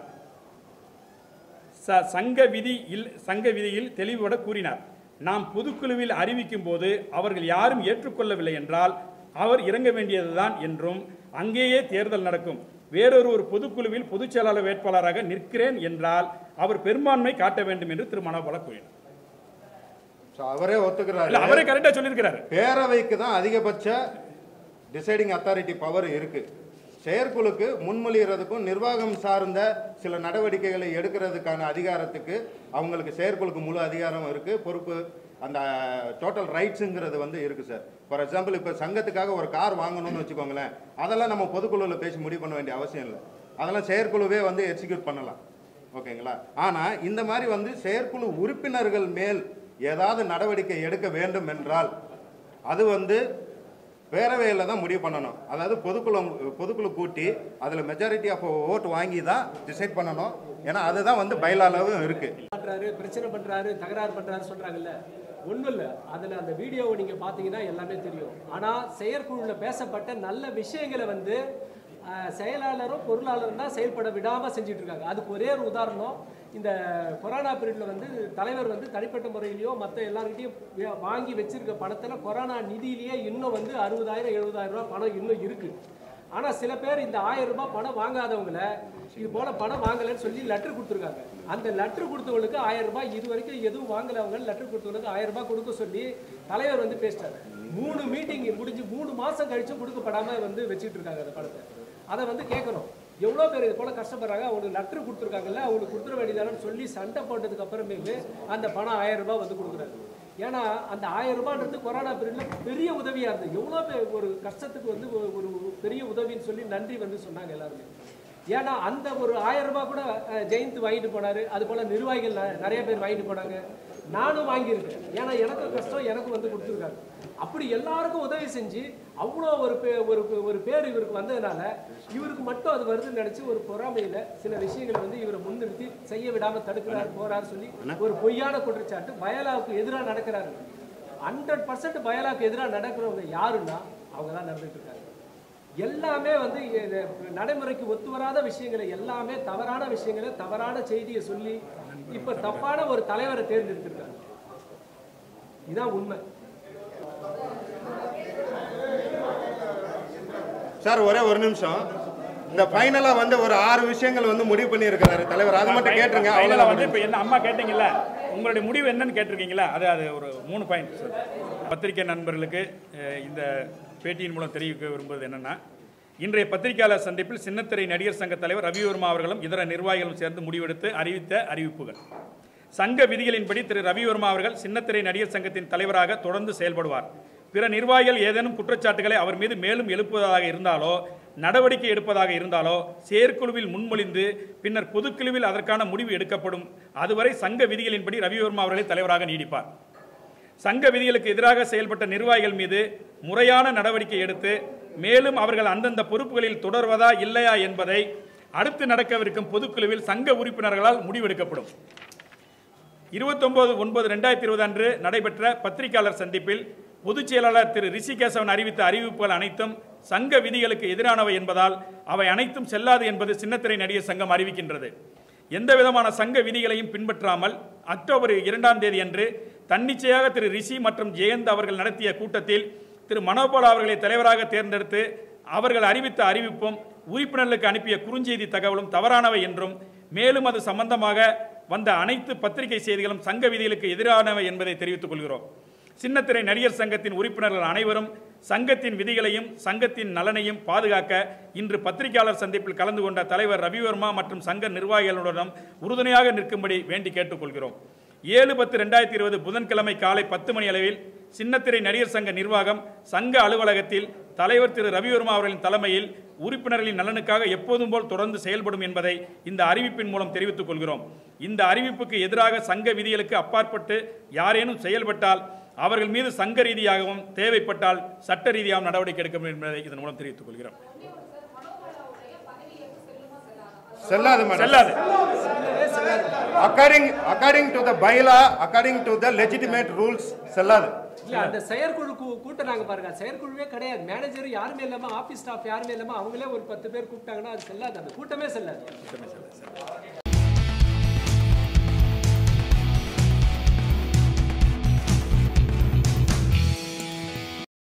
ச- சங்க விதி இல் சங்க விதியில் தெளிவுபட கூறினார் நாம் பொதுக்குழுவில் அறிவிக்கும் போது அவர்கள் யாரும் ஏற்றுக்கொள்ளவில்லை என்றால் அவர் இறங்க வேண்டியதுதான் என்றும் அங்கேயே தேர்தல் நடக்கும் வேறொரு ஒரு பொதுக்குழுவில் பொதுச் செயலாளர் வேட்பாளராக நிற்கிறேன் என்றால் அவர் பெரும்பான்மை காட்ட வேண்டும் என்று திரு மனோபாலா கூறினார் So, அவரே இல்ல ஒத்துக்கிறாரு அவரே கரெக்டா சொல்லியிருக்கிறாரு பேரவைக்கு தான் அதிகபட்ச டிசைடிங் அத்தாரிட்டி பவர் இருக்கு செயற்குழுக்கு முன்மொழிகிறதுக்கும் நிர்வாகம் சார்ந்த சில நடவடிக்கைகளை எடுக்கிறதுக்கான அதிகாரத்துக்கு அவங்களுக்கு செயற்குழுக்கு முழு அதிகாரம் இருக்கு பொறுப்பு அந்த டோட்டல் ரைட்ஸுங்கிறது வந்து இருக்கு சார் ஃபார் எக்ஸாம்பிள் இப்போ சங்கத்துக்காக ஒரு கார் வாங்கணும்னு வச்சுக்கோங்களேன் அதெல்லாம் நம்ம பொதுக்குழுவில் பேசி முடிவு பண்ண வேண்டிய அவசியம் இல்லை அதெல்லாம் செயற்குழுவே வந்து எக்ஸிக்யூட் பண்ணலாம் ஓகேங்களா ஆனால் இந்த மாதிரி வந்து செயற்குழு உறுப்பினர்கள் மேல் ஏதாவது நடவடிக்கை எடுக்க வேண்டும் என்றால் அது வந்து பேரவையில் தான் முடிவு பண்ணணும் அதாவது பொதுக்குழு பொதுக்குழு கூட்டி அதில் மெஜாரிட்டி ஆஃப் ஓட் வாங்கி தான் டிசைட் பண்ணணும் ஏன்னா அதுதான் வந்து பயிலாளவும் இருக்குது பண்றாரு பிரச்சனை பண்றாரு தகராறு பண்றாரு சொல்றாங்கல்ல ஒண்ணும் இல்ல அதுல அந்த வீடியோவை நீங்க பாத்தீங்கன்னா எல்லாமே தெரியும் ஆனா செயற்குழுல பேசப்பட்ட நல்ல விஷயங்களை வந்து அஹ், செயலாளரும் பொருளாளரும் தான் செயல்பட விடாம செஞ்சுட்டு இருக்காங்க அதுக்கு ஒரே ஒரு உதாரணம் இந்த கொரோனா பீரியட்ல வந்து தலைவர் வந்து தனிப்பட்ட முறையிலயோ மற்ற எல்லார்கிட்டயும் வே- வாங்கி வச்சிருக்க பணத்துல கொரோனா நிதியிலேயே இன்னும் வந்து அறுபதாயிரம் எழுபதாயிரம் ரூபாய் பணம் இன்னும் இருக்கு ஆனா சில பேர் இந்த ஆயிரம் ரூபாய் பணம் வாங்காதவங்கள இது போல பணம் வாங்கலைன்னு சொல்லி லெட்டர் கொடுத்துருக்காங்க அந்த லெட்டர் கொடுத்தவங்களுக்கு ஆயிரம் ரூபாய் இது வரைக்கும் எதுவும் வாங்கல அவங்க லெட்டர் கொடுத்தவங்களுக்கு ஆயிரம் ரூபாய் கொடுக்க சொல்லி தலைவர் வந்து பேசிட்டாரு மூணு மீட்டிங் முடிஞ்சு மூணு மாசம் கழிச்சும் கொடுக்கப்படாம வந்து வச்சுட்டு இருக்காங்க அந்த பணத்தை அதை வந்து கேட்கணும் எவ்வளோ பேர் இது போல கஷ்டப்படுறாங்க அவங்களுக்கு லெட்டர் கொடுத்துருக்காங்கல்ல அவங்களுக்கு கொடுத்துட வேண்டியதானு சொல்லி சண்டை போட்டதுக்கு அப்புறமேலு அந்த பணம் ஆயிரம் ரூபாய் வந்து கொடுக்குறாங்க ஏன்னா அந்த ஆயிரம் ரூபான்றது கொரோனா பீரியட்ல பெரிய உதவியா இருந்தது எவ்வளோ பேர் ஒரு கஷ்டத்துக்கு வந்து ஒரு ஒரு பெரிய உதவின்னு சொல்லி நன்றி வந்து சொன்னாங்க எல்லாருமே ஏன்னா அந்த ஒரு ஆயிரம் ரூபாய் கூட அஹ், ஜெயந்த் வாங்கிட்டு போனாரு அது போல நிர்வாகிகள் ந- நிறைய பேர் வாங்கிட்டு போனாங்க நானும் வாங்கியிருக்கேன் ஏன்னா எனக்கு கஷ்டம் எனக்கு வந்து கொடுத்துருக்காங்க அப்படி எல்லாருக்கும் உதவி செஞ்சு அவ்வளோ ஒரு பே ஒரு ஒரு பேர் இவருக்கு வந்ததுனால இவருக்கு மட்டும் அது வருதுன்னு நினைச்சு ஒரு பொறாமையில சில விஷயங்களை வந்து இவரை முன்னிறுத்தி செய்ய விடாம தடுக்கிறாரு போறாரு சொல்லி ஒரு பொய்யான குற்றச்சாட்டு பயலாவுக்கு எதிராக நடக்கிறாரு ஹண்ட்ரட் பர்சன்ட் பயலாவுக்கு எதிராக நடக்கிறவங்க யாருன்னா அவங்க தான் நடந்துட்டு இருக்காங்க எல்லாமே வந்து இது நடைமுறைக்கு ஒத்து வராத விஷயங்களை எல்லாமே தவறான விஷயங்களை தவறான செய்தியை சொல்லி இப்ப தப்பான ஒரு தலைவரை தேர்ந்தெடுத்திருக்காங்க இதான் உண்மை சார் ஒரே ஒரு நிமிஷம் இந்த ஃபைனலா வந்து ஒரு ஆறு விஷயங்கள் வந்து முடிவு பண்ணி இருக்கிறாரு தலைவர் அது மட்டும் கேட்டுருங்க ஃபைனலா வந்து அவ்வளவுதான் இப்போ என்ன அம்மா கேட்டீங்கல்ல உங்களுடைய முடிவு என்னன்னு கேட்டிருக்கீங்களா அது அது ஒரு மூணு பாயிண்ட் சார் பத்திரிகை நண்பர்களுக்கு அஹ், இந்த பேட்டியின் மூலம் தெரிவிக்க விரும்புவது என்னன்னா இன்றைய பத்திரிகையாளர் சந்திப்பில் சின்னத்திரை நடிகர் சங்க தலைவர் ரவிவர்மா அவர்களும் இதர நிர்வாகிகளும் சேர்ந்து முடிவெடுத்து அறிவித்த அறிவிப்புகள் சங்க விதிகளின்படி திரு ரவிவர்மா அவர்கள் சின்னத்திரை நடிகர் சங்கத்தின் தலைவராக தொடர்ந்து செயல்படுவார் பிற நிர்வாகிகள் ஏதேனும் குற்றச்சாட்டுகளை அவர் மீது மேலும் எழுப்புவதாக இருந்தாலோ நடவடிக்கை எடுப்பதாக இருந்தாலோ செயற்குழுவில் முன்மொழிந்து பின்னர் பொதுக்குழுவில் அதற்கான முடிவு எடுக்கப்படும் அதுவரை சங்க விதிகளின்படி ரவிவர்மா அவர்களை தலைவராக நீடிப்பார் சங்க விதிகளுக்கு எதிராக செயல்பட்ட நிர்வாகிகள் மீது முறையான நடவடிக்கை எடுத்து மேலும் அவர்கள் அந்தந்த பொறுப்புகளில் தொடர்வதா இல்லையா என்பதை அடுத்து நடக்கவிருக்கும் பொதுக்குழுவில் சங்க உறுப்பினர்களால் முடிவெடுக்கப்படும் இருபத்தொன்பது ஒன்பது ரெண்டாயிரத்தி இருபது அன்று நடைபெற்ற பத்திரிகையாளர் சந்திப்பில் பொதுச் செயலாளர் திரு ரிஷிகேசவன் அறிவித்த அறிவிப்புகள் அனைத்தும் சங்க விதிகளுக்கு எதிரானவை என்பதால் அவை அனைத்தும் செல்லாது என்பது சின்னத்திரை நடிகர் சங்கம் அறிவிக்கின்றது எந்த விதமான சங்க விதிகளையும் பின்பற்றாமல் அக்டோபர் இரண்டாம் தேதி அன்று தன்னிச்சையாக திரு ரிஷி மற்றும் ஜெயந்த் அவர்கள் நடத்திய கூட்டத்தில் திரு மனோபால் அவர்களை தலைவராக தேர்ந்தெடுத்து அவர்கள் அறிவித்த அறிவிப்பும் உறுப்பினர்களுக்கு அனுப்பிய குறுஞ்செய்தி தகவலும் தவறானவை என்றும் மேலும் அது சம்பந்தமாக வந்த அனைத்து பத்திரிகை செய்திகளும் சங்க விதிகளுக்கு எதிரானவை என்பதை தெரிவித்துக் கொள்கிறோம் சின்னத்திரை நடிகர் சங்கத்தின் உறுப்பினர்கள் அனைவரும் சங்கத்தின் விதிகளையும் சங்கத்தின் நலனையும் பாதுகாக்க இன்று பத்திரிகையாளர் சந்திப்பில் கலந்து கொண்ட தலைவர் ரவிவர்மா மற்றும் சங்க நிர்வாகிகளுடன் உறுதுணையாக நிற்கும்படி வேண்டி கேட்டுக்கொள்கிறோம் ஏழு பத்து ரெண்டாயிரத்தி இருபது புதன்கிழமை காலை பத்து மணி அளவில் சின்னத்திரை நடிகர் சங்க நிர்வாகம் சங்க அலுவலகத்தில் தலைவர் திரு ரவிவர்மா அவர்களின் தலைமையில் உறுப்பினர்களின் நலனுக்காக எப்போதும் போல் தொடர்ந்து செயல்படும் என்பதை இந்த அறிவிப்பின் மூலம் தெரிவித்துக் கொள்கிறோம் இந்த அறிவிப்புக்கு எதிராக சங்க விதிகளுக்கு அப்பாற்பட்டு யாரேனும் செயல்பட்டால் அவர்கள் மீது சங்க ரீதியாகவும் தேவைப்பட்டால் சட்ட ரீதியாகவும் நடவடிக்கை எடுக்க என்பதை இதன் மூலம் தெரிவித்துக் கொள்கிறோம் ஒண்ணே ஒண்ணு சார் மனோபாலாவுடைய பதவி ஏற்பு செல்லுமா செல்லாதா செல்லாது மேடம் செல்லாது according according to the bylaw according to the legitimate rules செல்லாது இல்ல அந்த செயற்குழு கூ- கூட்டினாங்க பாருங்க செயற்குழுவே கிடையாது மேனேஜர் யாருமே இல்லாம ஆபீஸ் ஸ்டாஃப் யாருமே இல்லாம அவங்களே ஒரு பத்து பேர் கூப்பிட்டாங்கன்னா அது செல்லாது அந்த கூட்டமே செல்லாது